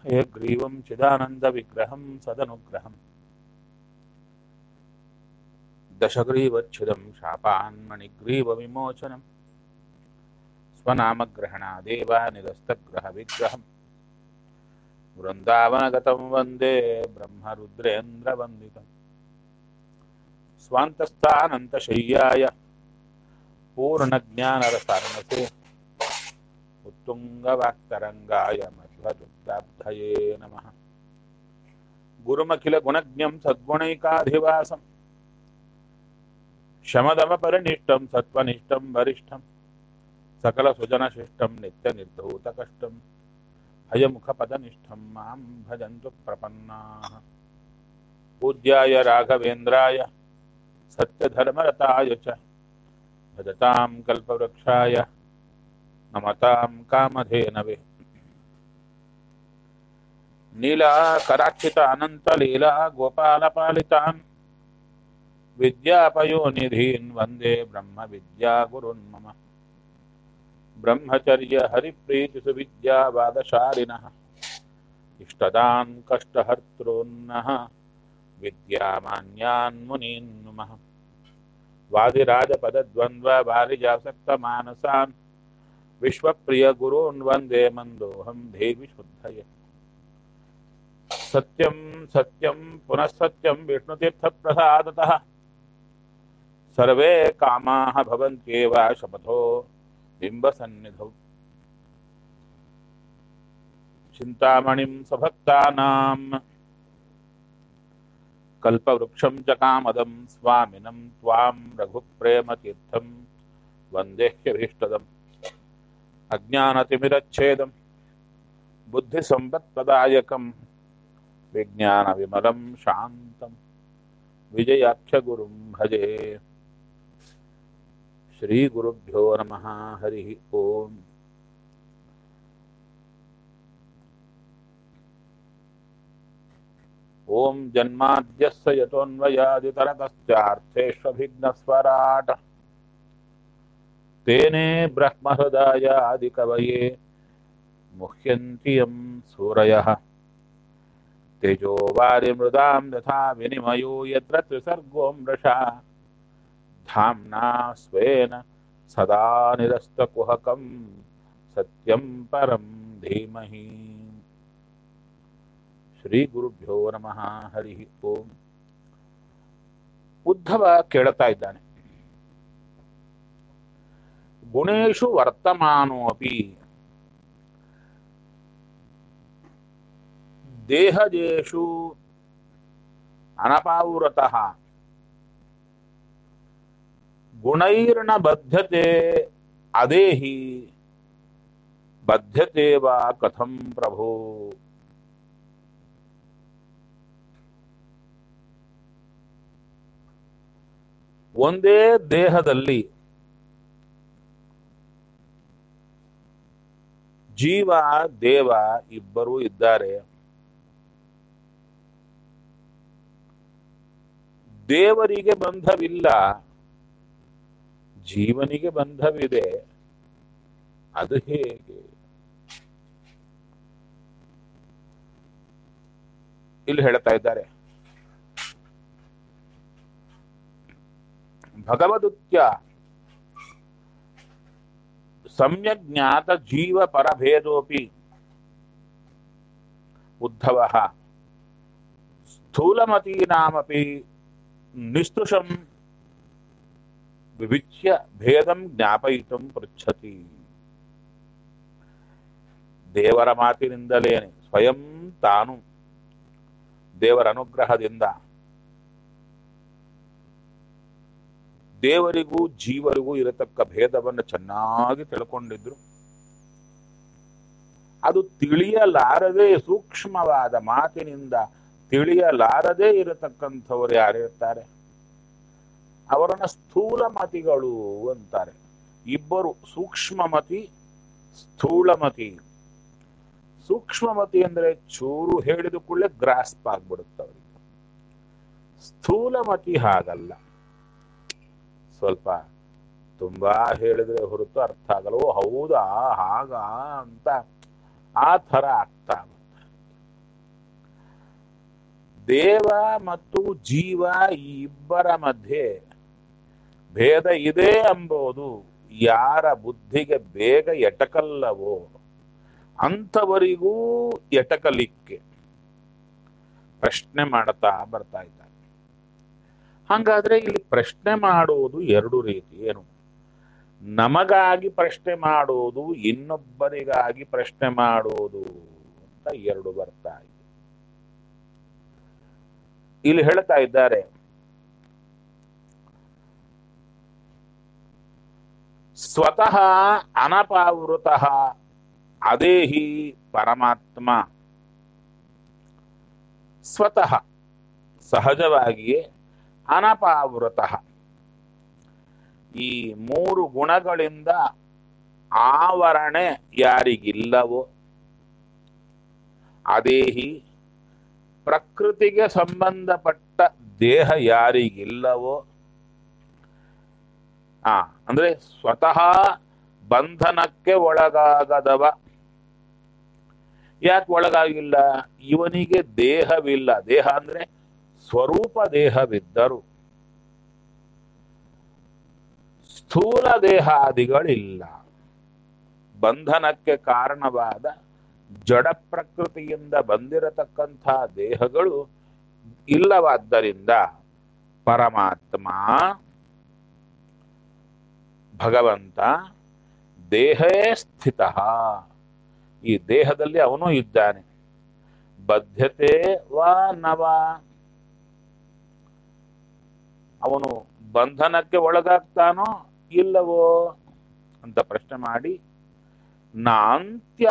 హయగ్రీవం చిదానందవిగ్రహం సదనుగ్రహం దశగ్రీవచ్ఛిదం శాపాన్మణిగ్రీవవిమోచనం స్వనామగ్రహణాదేవ నిరస్తగ్రహ విగ్రహం బృందావనగతం వందే బ్రహ్మరుద్రేంద్రవందితం స్వాంతస్థానంతశయ్యాయ పూర్ణజ్ఞానరసారణసే ఉత్తుంగవాక్తరంగాయ మధ్వరుద్రాబ్ధయే నమ గురుమఖిల గుణజ్ఞం సద్గుణైకాధివాసం శమదమపరినిష్టం సత్వనిష్టం వరిష్టం సకల సుజనశిష్టం నిత్య నిర్ధూత కష్టం భయముఖపదనిష్టం మాం భజంతు ప్రపన్నా పూజ్యాయ రాఘవేంద్రాయ సత్యధర్మరతాయ చ భజతాం కల్పవృక్షాయ నమతాం కామధేనవే నీలాకరాక్షిత అనంతలీలా గోపాలపాలితాన్ విద్యాపయోనిధీన్ వందే బ్రహ్మ విద్యాగురున్ మమ బ్రహ్మచర్య హరిప్రీతి సువిద్యావాదశాలిన ఇష్టదాన్ కష్టహర్తॄన్నః విద్యామాన్యాన్ మునీన్ నుమః వాదిరాజపదద్వంద్వ వారిజాసక్త మానసాన్ విశ్వప్రియ గురూన్ వందే మందోహం దేవి శుద్ధయ సత్యం సత్యం పునః సత్యం విష్ణుతీర్థప్రసాదతః సర్వే కామాः భవంత్యేవ శపథో బింబసన్నిధౌ చింతామణిం సభక్తానాం కల్పవృక్షం చ కామదం స్వామినం త్వాం రఘుప్రేమతీర్థం వందేహ్యభీష్టదం అజ్ఞానతిమిరచ్ఛేదం బుద్ధిసంపత్ప్రదాయకం విజ్ఞానవిమలం శాంతం విజయాఖ్యగురుం భజే శ్రీగురుభ్యో నమ హరి ఓం ఓం జన్మాద్యస్య యతోన్వయాదితరతశ్చార్థేష్వభిఘ్నస్వరాట్ తేనే బ్రహ్మహృదాయాదికవయే ముహ్యంతి యం సూరయः तेजो वारिमृदां यथा विनिमयो यत्र त्रिसर्गो मृषा धाम्ना स्वेन सदा निरस्तकुहकं सत्यं परं धीमहि ಶ್ರೀಗುರುಭ್ಯೋ ನಮಃ ಹರಿ ಓಂ ಉದ್ಧವ ಕೇಳುತ್ತಾ ಇದ್ದಾನೆ ಗುಣೇಶು ವರ್ತಮಾನೋಪಿ ದೇಹಜೇಷು ಅನಪಾವೃತಃ ಗುಣೈರ್ನ ಬದ್ಧತೆ ಅದೇಹಿ ಬದ್ಧತೆ ವಾ ಕಥಂ ಪ್ರಭೋ ಒಂದೇ ದೇಹದಲ್ಲಿ ಜೀವ ದೇವ ಇಬ್ಬರೂ ಇದ್ದಾರೆ ದೇವರಿಗೆ ಬಂಧವಿಲ್ಲ ಜೀವನಿಗೆ ಬಂಧವಿದೆ ಅದು ಹೇಗೆ ಇಲ್ಲಿ ಹೇಳ್ತಾ ಇದ್ದಾರೆ ಭಗವದುತ್ಯ ಸಮ್ಯಕ್ ಜ್ಞಾತ ಜೀವ ಪರಭೇದೋಪಿ ಉದ್ಧವ ಸ್ಥೂಲಮತೀನಾಮಪಿ ನಿಸ್ತುಷಂ ವಿವಿಚ್ಯ ಭೇದಂ ಜ್ಞಾಪಯಿತು ಪೃಚ್ಛತಿ ದೇವರ ಮಾತಿನಿಂದಲೇನೆ ಸ್ವಯಂ ತಾನು ದೇವರ ಅನುಗ್ರಹದಿಂದ ದೇವರಿಗೂ ಜೀವರಿಗೂ ಇರತಕ್ಕ ಭೇದವನ್ನು ಚೆನ್ನಾಗಿ ತಿಳ್ಕೊಂಡಿದ್ರು ಅದು ತಿಳಿಯಲಾರದೆ ಸೂಕ್ಷ್ಮವಾದ ಮಾತಿನಿಂದ ತಿಳಿಯಲಾರದೆ ಇರತಕ್ಕಂಥವರು ಯಾರಿರ್ತಾರೆ ಅವರನ್ನ ಸ್ಥೂಲಮತಿಗಳು ಅಂತಾರೆ ಇಬ್ಬರು ಸೂಕ್ಷ್ಮಮತಿ ಸ್ಥೂಲಮತಿ ಸೂಕ್ಷ್ಮಮತಿ ಅಂದ್ರೆ ಚೂರು ಹೇಳಿದ ಕೂಡಲೇ ಗ್ರಾಸ್ಪ್ ಆಗ್ಬಿಡುತ್ತೆ ಅವರಿಗೆ ಸ್ಥೂಲಮತಿ ಹಾಗಲ್ಲ ಸ್ವಲ್ಪ ತುಂಬಾ ಹೇಳಿದ್ರೆ ಹೊರತು ಅರ್ಥ ಆಗಲ್ಲ ಓ ಹೌದಾ ಹಾಗ ಅಂತ ಆ ಥರ ಆಗ್ತಾ ಬರುತ್ತೆ ದೇವ ಮತ್ತು ಜೀವ ಈ ಇಬ್ಬರ ಮಧ್ಯೆ ಭೇದ ಇದೆ ಎಂಬುದು ಯಾರ ಬುದ್ಧಿಗೆ ಬೇಗ ಎಟಕಲ್ಲವೋ ಅಂಥವರಿಗೂ ಎಟಕಲಿಕ್ಕೆ ಪ್ರಶ್ನೆ ಮಾಡ್ತಾ ಬರ್ತಾ ಇದ್ದಾರೆ ಹಾಗಾದ್ರೆ ಇಲ್ಲಿ ಪ್ರಶ್ನೆ ಮಾಡುವುದು ಎರಡು ರೀತಿ ಏನು ನಮಗಾಗಿ ಪ್ರಶ್ನೆ ಮಾಡುವುದು ಇನ್ನೊಬ್ಬರಿಗಾಗಿ ಪ್ರಶ್ನೆ ಮಾಡುವುದು ಅಂತ ಎರಡು ಬರ್ತಾ ಇದೆ ಇಲ್ಲಿ ಹೇಳ್ತಾ ಇದ್ದಾರೆ ಸ್ವತಃ ಅನಪಾವೃತ ಅದೇಹಿ ಪರಮಾತ್ಮ ಸ್ವತಃ ಸಹಜವಾಗಿಯೇ ಅನಪಾವೃತ ಈ ಮೂರು ಗುಣಗಳಿಂದ ಆವರಣೆ ಯಾರಿಗಿಲ್ಲವೋ ಅದೇಹಿ ಪ್ರಕೃತಿಗೆ ಸಂಬಂಧಪಟ್ಟ ದೇಹ ಯಾರಿಗಿಲ್ಲವೋ ಆ ಅಂದ್ರೆ ಸ್ವತಃ ಬಂಧನಕ್ಕೆ ಒಳಗಾಗದವ ಯಾಕೆ ಒಳಗಾಗಿಲ್ಲ ಇವನಿಗೆ ದೇಹವಿಲ್ಲ ದೇಹ ಅಂದ್ರೆ ಸ್ವರೂಪ ದೇಹವಿದ್ದರು ಸ್ಥೂಲ ದೇಹಾದಿಗಳಿಲ್ಲ ಬಂಧನಕ್ಕೆ ಕಾರಣವಾದ ಜಡ ಪ್ರಕೃತಿಯಿಂದ ಬಂದಿರತಕ್ಕಂಥ ದೇಹಗಳು ಇಲ್ಲವಾದ್ದರಿಂದ ಪರಮಾತ್ಮ ಭಗವಂತ ದೇಹೇ ಸ್ಥಿತ ಈ ದೇಹದಲ್ಲಿ ಅವನು ಇದ್ದಾನೆ ಬದ್ಧತೆ ವಾ ನವ ಅವನು ಬಂಧನಕ್ಕೆ ಒಳಗಾಗ್ತಾನೋ ಇಲ್ಲವೋ ಅಂತ ಪ್ರಶ್ನೆ ಮಾಡಿ ನಾಂತ್ಯ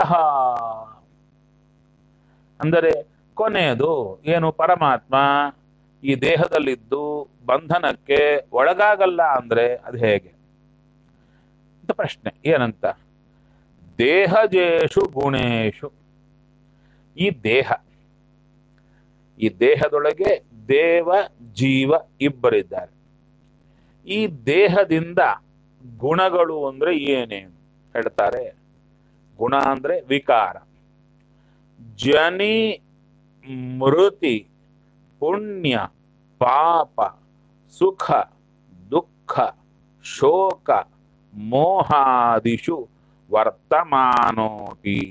ಅಂದರೆ ಕೊನೆಯದು ಏನು ಪರಮಾತ್ಮ ಈ ದೇಹದಲ್ಲಿದ್ದು ಬಂಧನಕ್ಕೆ ಒಳಗಾಗಲ್ಲ ಅಂದ್ರೆ ಅದು ಹೇಗೆ ಅಂತ ಪ್ರಶ್ನೆ ಏನಂತ ದೇಹಜೇಷು ಗುಣೇಶು ಈ ದೇಹ ಈ ದೇಹದೊಳಗೆ ದೇವ ಜೀವ ಇಬ್ಬರಿದ್ದಾರೆ ಈ ದೇಹದಿಂದ ಗುಣಗಳು ಅಂದ್ರೆ ಏನೇನು ಹೇಳ್ತಾರೆ ಗುಣ ಅಂದ್ರೆ ವಿಕಾರ ಜನಿ ಮೃತಿ ಪುಣ್ಯ ಪಾಪ ಸುಖ ದುಃಖ ಶೋಕ ಮೋಹಾದಿಷು ವರ್ತಮಾನೋಪಿ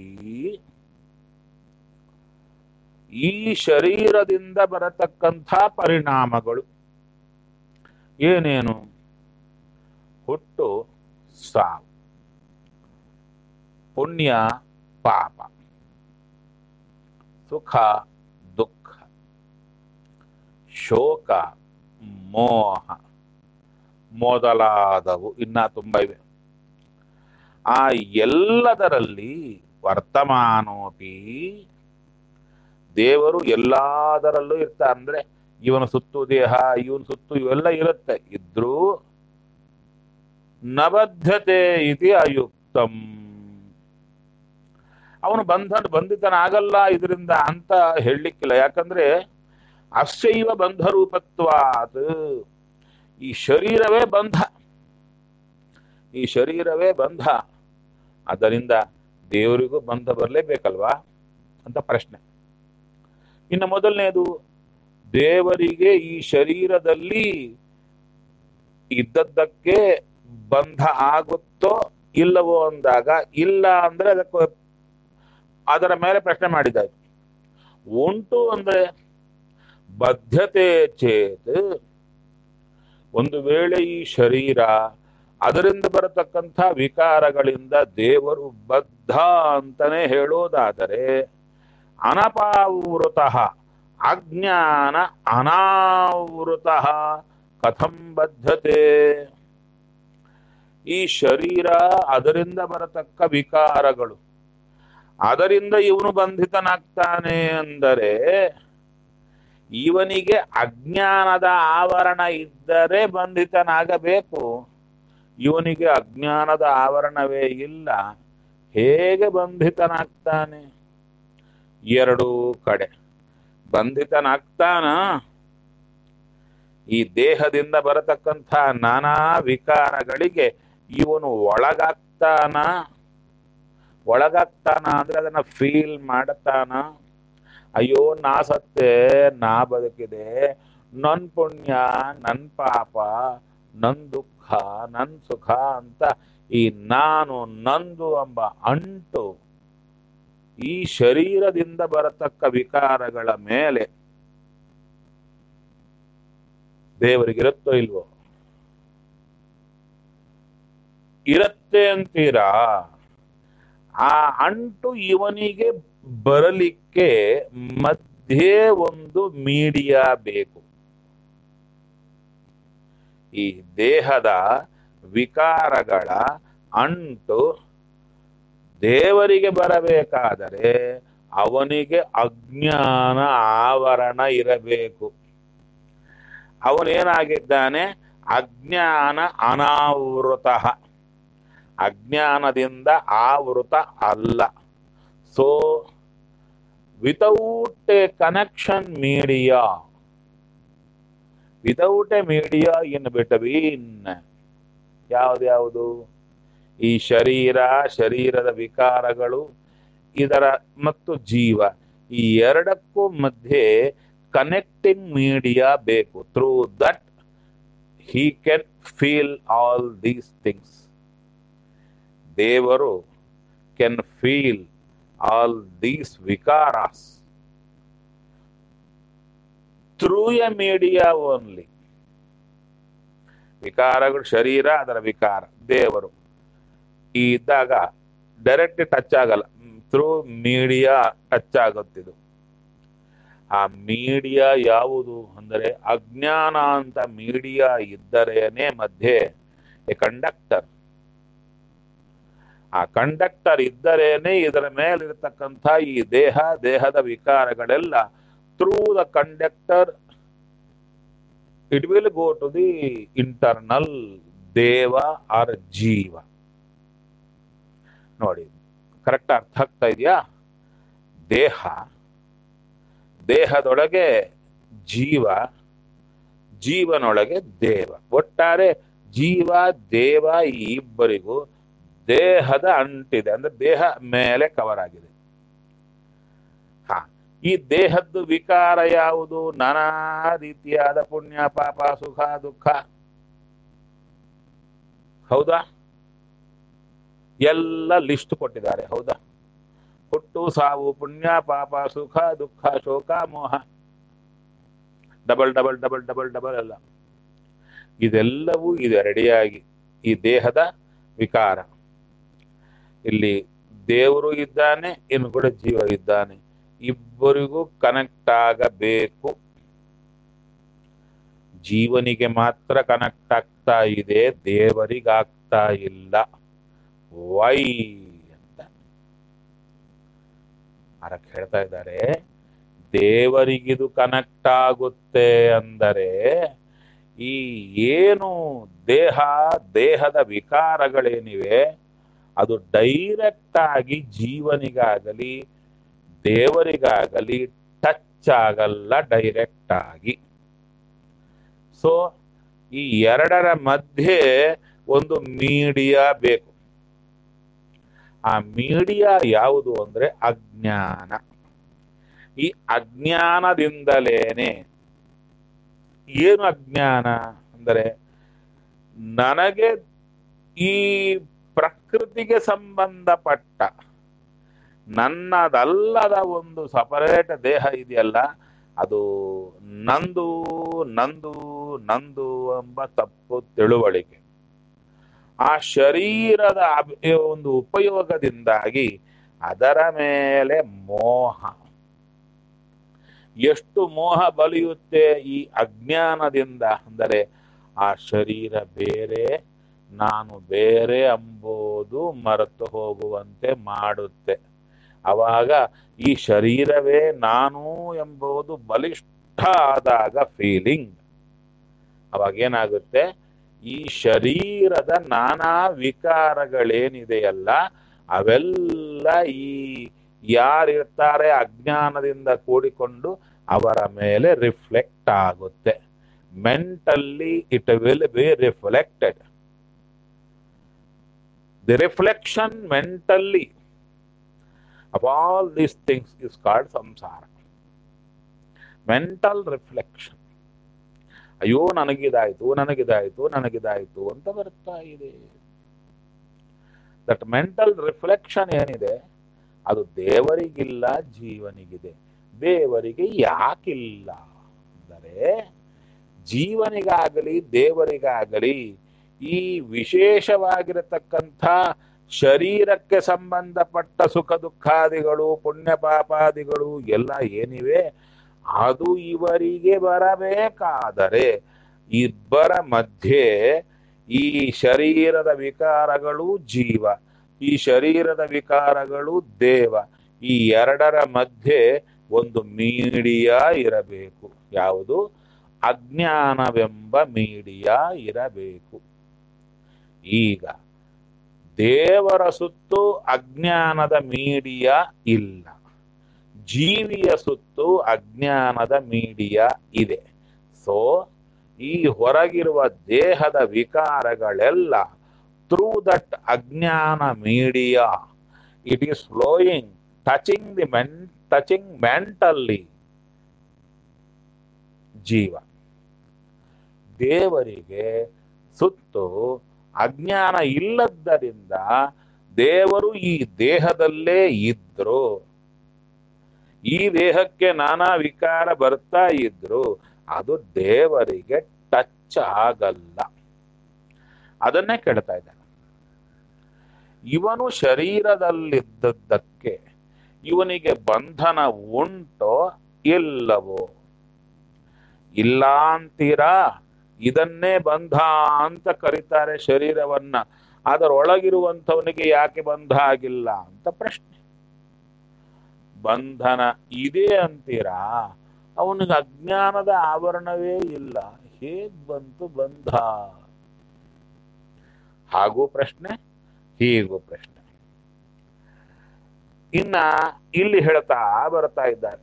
ಈ ಶರೀರದಿಂದ ಬರತಕ್ಕಂಥ ಪರಿಣಾಮಗಳು ಏನೇನು ಹುಟ್ಟು ಸಾವು ಪುಣ್ಯ ಪಾಪ ಸುಖ ದುಃಖ ಶೋಕ ಮೋಹ ಮೊದಲಾದವು ಇನ್ನ ತುಂಬ ಇವೆ ಆ ಎಲ್ಲದರಲ್ಲಿ ವರ್ತಮಾನೋಪಿ ದೇವರು ಎಲ್ಲದರಲ್ಲೂ ಇರ್ತಾರೆ ಅಂದ್ರೆ ಇವನ ಸುತ್ತು ದೇಹ ಇವನ ಸುತ್ತು ಇವೆಲ್ಲ ಇರುತ್ತೆ ಇದ್ರೂ ನಬದ್ಧತೆ ಇತಿ ಅಯುಕ್ತಂ ಅವನು ಬಂಧನ ಬಂಧಿತನಾಗಲ್ಲ ಇದರಿಂದ ಅಂತ ಹೇಳಲಿಕ್ಕಿಲ್ಲ ಯಾಕಂದ್ರೆ ಅಸ್ಯೈವ ಬಂಧ ರೂಪತ್ವಾತ್ ಈ ಶರೀರವೇ ಬಂಧ ಈ ಶರೀರವೇ ಬಂಧ ಅದರಿಂದ ದೇವರಿಗೂ ಬಂಧ ಬರಲೇಬೇಕಲ್ವಾ ಅಂತ ಪ್ರಶ್ನೆ ಇನ್ನು ಮೊದಲನೇದು ದೇವರಿಗೆ ಈ ಶರೀರದಲ್ಲಿ ಇದ್ದದ್ದಕ್ಕೆ ಬಂಧ ಆಗುತ್ತೋ ಇಲ್ಲವೋ ಅಂದಾಗ ಇಲ್ಲ ಅಂದ್ರೆ ಅದಕ್ಕೆ ಅದರ ಮೇಲೆ ಪ್ರಶ್ನೆ ಮಾಡಿದ್ದಾಯ್ತು ಉಂಟು ಅಂದ್ರೆ ಬದ್ಧತೆ ಚೇತ್ ಒಂದು ವೇಳೆ ಈ ಶರೀರ ಅದರಿಂದ ಬರತಕ್ಕಂಥ ವಿಕಾರಗಳಿಂದ ದೇವರು ಬದ್ಧ ಅಂತಾನೆ ಹೇಳೋದಾದರೆ ಅನಪಾವೃತ ಅಜ್ಞಾನ ಅನಾವೃತ ಕಥಂ ಬದ್ಧತೆ ಈ ಶರೀರ ಅದರಿಂದ ಬರತಕ್ಕ ವಿಕಾರಗಳು ಅದರಿಂದ ಇವನು ಬಂಧಿತನಾಗ್ತಾನೆ ಅಂದರೆ ಇವನಿಗೆ ಅಜ್ಞಾನದ ಆವರಣ ಇದ್ದರೆ ಬಂಧಿತನಾಗಬೇಕು ಇವನಿಗೆ ಅಜ್ಞಾನದ ಆವರಣವೇ ಇಲ್ಲ ಹೇಗೆ ಬಂಧಿತನಾಗ್ತಾನೆ ಎರಡೂ ಕಡೆ ಬಂಧಿತನಾಗ್ತಾನ ಈ ದೇಹದಿಂದ ಬರತಕ್ಕಂಥ ನಾನಾ ವಿಕಾರಗಳಿಗೆ ಇವನು ಒಳಗಾಗ್ತಾನ ಒಳಗಾಗ್ತಾನ ಅಂದ್ರೆ ಅದನ್ನ ಫೀಲ್ ಮಾಡ್ತಾನ ಅಯ್ಯೋ ನಾ ಸತ್ತೆ ನಾ ಬದುಕಿದೆ ನನ್ ಪುಣ್ಯ ನನ್ ಪಾಪ ನನ್ ದುಃಖ ನನ್ ಸುಖ ಅಂತ ಈ ನಾನು ನಂದು ಎಂಬ ಅಂಟು ಈ ಶರೀರದಿಂದ ಬರತಕ್ಕ ವಿಕಾರಗಳ ಮೇಲೆ ದೇವರಿಗಿರುತ್ತೋ ಇಲ್ವೋ ಇರತ್ತೆ ಅಂತೀರಾ ಆ ಅಂಟು ಇವನಿಗೆ ಬರಲಿಕ್ಕೆ ಮಧ್ಯೆ ಒಂದು ಮೀಡಿಯಾ ಬೇಕು ಈ ದೇಹದ ವಿಕಾರಗಳ ಅಂಟು ದೇವರಿಗೆ ಬರಬೇಕಾದರೆ ಅವನಿಗೆ ಅಜ್ಞಾನ ಆವರಣ ಇರಬೇಕು ಅವನೇನಾಗಿದ್ದಾನೆ ಅಜ್ಞಾನ ಅನಾವೃತ ಅಜ್ಞಾನದಿಂದ ಆವೃತ ಅಲ್ಲ so without a connection media without a media in between ಯಾವ್ದ್ಯಾವುದು ಈ ಶರೀರ ಶರೀರದ ವಿಕಾರಗಳು ಇದರ ಮತ್ತು ಜೀವ ಈ ಎರಡಕ್ಕೂ ಮಧ್ಯೆ ಕನೆಕ್ಟಿಂಗ್ ಮೀಡಿಯಾ ಬೇಕು through that he can feel all these things ದೇವರು ಕ್ಯಾನ್ ಫೀಲ್ ಆಲ್ ದೀಸ್ ವಿಕಾರಾಸ್ ಥ್ರೂ ಎ ಮೀಡಿಯಾ ಓನ್ಲಿ ವಿಕಾರಗಳು ಶರೀರ ಅದರ ವಿಕಾರ ದೇವರು ಈ ಇದ್ದಾಗ ಡೈರೆಕ್ಟ್ ಟಚ್ ಆಗಲ್ಲ ಥ್ರೂ ಮೀಡಿಯಾ ಟಚ್ ಆಗುತ್ತಿದು ಆ ಮೀಡಿಯಾ ಯಾವುದು ಅಂದರೆ ಅಜ್ಞಾನ ಅಂತ ಮೀಡಿಯಾ ಇದ್ದರೇನೆ ಮಧ್ಯೆ ಎ ಕಂಡಕ್ಟರ್ ಆ ಕಂಡಕ್ಟರ್ ಇದ್ದರೇನೆ ಇದರ ಮೇಲಿರತಕ್ಕಂಥ ಈ ದೇಹ ದೇಹದ ವಿಕಾರಗಳೆಲ್ಲ through the conductor it will go to the internal ದೇವ ಆರ್ ಜೀವ ನೋಡಿ ಕರೆಕ್ಟ್ ಅರ್ಥ ಆಗ್ತಾ ಇದೆಯಾ ದೇಹ ದೇಹದೊಳಗೆ ಜೀವ ಜೀವನೊಳಗೆ ದೇವ ಒಟ್ಟಾರೆ ಜೀವ ದೇವ ಈ ಇಬ್ಬರಿಗೂ ದೇಹದ ಅಂಟಿದೆ ಅಂದ್ರೆ ದೇಹ ಮೇಲೆ ಕವರ್ ಆಗಿದೆ ಹಾ ಈ ದೇಹದ್ದು ವಿಕಾರ ಯಾವುದು ನಾನಾ ರೀತಿಯಾದ ಪುಣ್ಯ ಪಾಪ ಸುಖ ದುಃಖ ಹೌದಾ ಎಲ್ಲ ಲಿಸ್ಟ್ ಕೊಟ್ಟಿದ್ದಾರೆ ಹೌದಾ ಹುಟ್ಟು ಸಾವು ಪುಣ್ಯ ಪಾಪ ಸುಖ ದುಃಖ ಶೋಕ ಮೋಹ double double double double double ಎಲ್ಲ ಇದೆಲ್ಲವೂ ಇದೆ ರೆಡಿಯಾಗಿ ಈ ದೇಹದ ವಿಕಾರ ಇಲ್ಲಿ ದೇವರು ಇದ್ದಾನೆ ಇನ್ನು ಕೂಡ ಜೀವ ಇದ್ದಾನೆ ಇಬ್ಬರಿಗೂ ಕನೆಕ್ಟ್ ಆಗಬೇಕು ಜೀವನಿಗೆ ಮಾತ್ರ ಕನೆಕ್ಟ್ ಆಗ್ತಾ ಇದೆ ದೇವರಿಗಾಗ್ತಾ ಇಲ್ಲ ವೈ ಅಂತ ಅದಕ್ಕೆ ಹೇಳ್ತಾ ಇದ್ದಾರೆ ದೇವರಿಗಿದು ಕನೆಕ್ಟ್ ಆಗುತ್ತೆ ಅಂದರೆ ಈ ಏನು ದೇಹ ದೇಹದ ವಿಕಾರಗಳೇನಿವೆ ಅದು ಡೈರೆಕ್ಟ್ ಆಗಿ ಜೀವನಿಗಾಗಲಿ ದೇವರಿಗಾಗಲಿ ಟಚ್ ಆಗಲ್ಲ ಡೈರೆಕ್ಟ್ ಆಗಿ ಸೊ ಈ ಎರಡರ ಮಧ್ಯೆ ಒಂದು ಮೀಡಿಯಾ ಬೇಕು ಆ ಮೀಡಿಯಾ ಯಾವುದು ಅಂದ್ರೆ ಅಜ್ಞಾನ ಈ ಅಜ್ಞಾನದಿಂದಲೇನೆ ಏನು ಅಜ್ಞಾನ ಅಂದರೆ ನನಗೆ ಈ ಪ್ರಕೃತಿಗೆ ಸಂಬಂಧಪಟ್ಟ ನನ್ನದಲ್ಲದ ಒಂದು ಸಪರೇಟ್ ದೇಹ ಇದೆಯಲ್ಲ ಅದು ನಂದು ನಂದು ನಂದು ಎಂಬ ತಪ್ಪು ತಿಳುವಳಿಕೆ ಆ ಶರೀರದ ಅಭಿ- ಒಂದು ಉಪಯೋಗದಿಂದಾಗಿ ಅದರ ಮೇಲೆ ಮೋಹ ಎಷ್ಟು ಮೋಹ ಬಲಿಯುತ್ತೆ ಈ ಅಜ್ಞಾನದಿಂದ ಅಂದರೆ ಆ ಶರೀರ ಬೇರೆ ನಾನು ಬೇರೆ ಎಂಬುದು ಮರೆತು ಹೋಗುವಂತೆ ಮಾಡುತ್ತೆ ಅವಾಗ ಈ ಶರೀರವೇ ನಾನು ಎಂಬುದು ಬಲಿಷ್ಠ ಆದಾಗ ಫೀಲಿಂಗ್ ಅವಾಗ ಏನಾಗುತ್ತೆ ಈ ಶರೀರದ ನಾನಾ ವಿಕಾರಗಳೇನಿದೆಯಲ್ಲ ಅವೆಲ್ಲ ಈ ಯಾರಿರ್ತಾರೆ ಅಜ್ಞಾನದಿಂದ ಕೂಡಿಕೊಂಡು ಅವರ ಮೇಲೆ ರಿಫ್ಲೆಕ್ಟ್ ಆಗುತ್ತೆ mentally it will be reflected the reflection mentally of all these things is called samsara. Mental reflection ಅಯ್ಯೋ ನನಗಿದಾಯ್ತು ನನಗಿದಾಯ್ತು ನನಗಿದಾಯ್ತು ಅಂತ ಬರ್ತಾ ಇದೆ ದಟ್ ಮೆಂಟಲ್ ರಿಫ್ಲೆಕ್ಷನ್ ಏನಿದೆ ಅದು ದೇವರಿಗಿಲ್ಲ ಜೀವನಿಗಿದೆ ದೇವರಿಗೆ ಯಾಕಿಲ್ಲ ಅಂದರೆ ಜೀವನಿಗಾಗಲಿ ದೇವರಿಗಾಗಲಿ ಈ ವಿಶೇಷವಾಗಿರತಕ್ಕಂಥ ಶರೀರಕ್ಕೆ ಸಂಬಂಧಪಟ್ಟ ಸುಖ ದುಃಖಾದಿಗಳು ಪುಣ್ಯ ಪಾಪಾದಿಗಳು ಎಲ್ಲ ಏನಿವೆ ಅದು ಇವರಿಗೆ ಬರಬೇಕಾದರೆ ಇಬ್ಬರ ಮಧ್ಯೆ ಈ ಶರೀರದ ವಿಕಾರಗಳು ಜೀವ ಈ ಶರೀರದ ವಿಕಾರಗಳು ದೇವ ಈ ಎರಡರ ಮಧ್ಯೆ ಒಂದು ಮೀಡಿಯಾ ಇರಬೇಕು ಯಾವುದು ಅಜ್ಞಾನವೆಂಬ ಮೀಡಿಯಾ ಇರಬೇಕು ಈಗ ದೇವರ ಸುತ್ತು ಅಜ್ಞಾನದ ಮೀಡಿಯಾ ಇಲ್ಲ ಜೀವಿಯ ಸುತ್ತು ಅಜ್ಞಾನದ ಮೀಡಿಯಾ ಇದೆ ಸೊ ಈ ಹೊರಗಿರುವ ದೇಹದ ವಿಕಾರಗಳೆಲ್ಲ ಥ್ರೂ ದಟ್ ಅಜ್ಞಾನ media it is flowing touching the men touching mentally ಜೀವ ದೇವರಿಗೆ ಸುತ್ತು ಅಜ್ಞಾನ ಇಲ್ಲದ್ದರಿಂದ ದೇವರು ಈ ದೇಹದಲ್ಲೇ ಇದ್ರು ಈ ದೇಹಕ್ಕೆ ನಾನಾ ವಿಕಾರ ಬರ್ತಾ ಇದ್ರು ಅದು ದೇವರಿಗೆ ಟಚ್ ಆಗಲ್ಲ ಅದನ್ನೇ ಕೇಳ್ತಾ ಇದ್ದಾನೆ ಇವನು ಶರೀರದಲ್ಲಿದ್ದದ್ದಕ್ಕೆ ಇವನಿಗೆ ಬಂಧನ ಉಂಟೋ ಇಲ್ಲವೋ ಇಲ್ಲ ಅಂತೀರಾ ಇದನ್ನೇ ಬಂಧ ಅಂತ ಕರೀತಾರೆ ಶರೀರವನ್ನ ಅದರೊಳಗಿರುವಂಥವನಿಗೆ ಯಾಕೆ ಬಂಧ ಆಗಿಲ್ಲ ಅಂತ ಪ್ರಶ್ನೆ ಬಂಧನ ಇದೆ ಅಂತೀರಾ ಅವನಿಗೆ ಅಜ್ಞಾನದ ಆವರಣವೇ ಇಲ್ಲ ಹೇಗ್ ಬಂತು ಬಂಧ ಹಾಗೂ ಪ್ರಶ್ನೆ ಹೀಗೂ ಪ್ರಶ್ನೆ ಇನ್ನ ಇಲ್ಲಿ ಹೇಳ್ತಾ ಬರ್ತಾ ಇದ್ದಾರೆ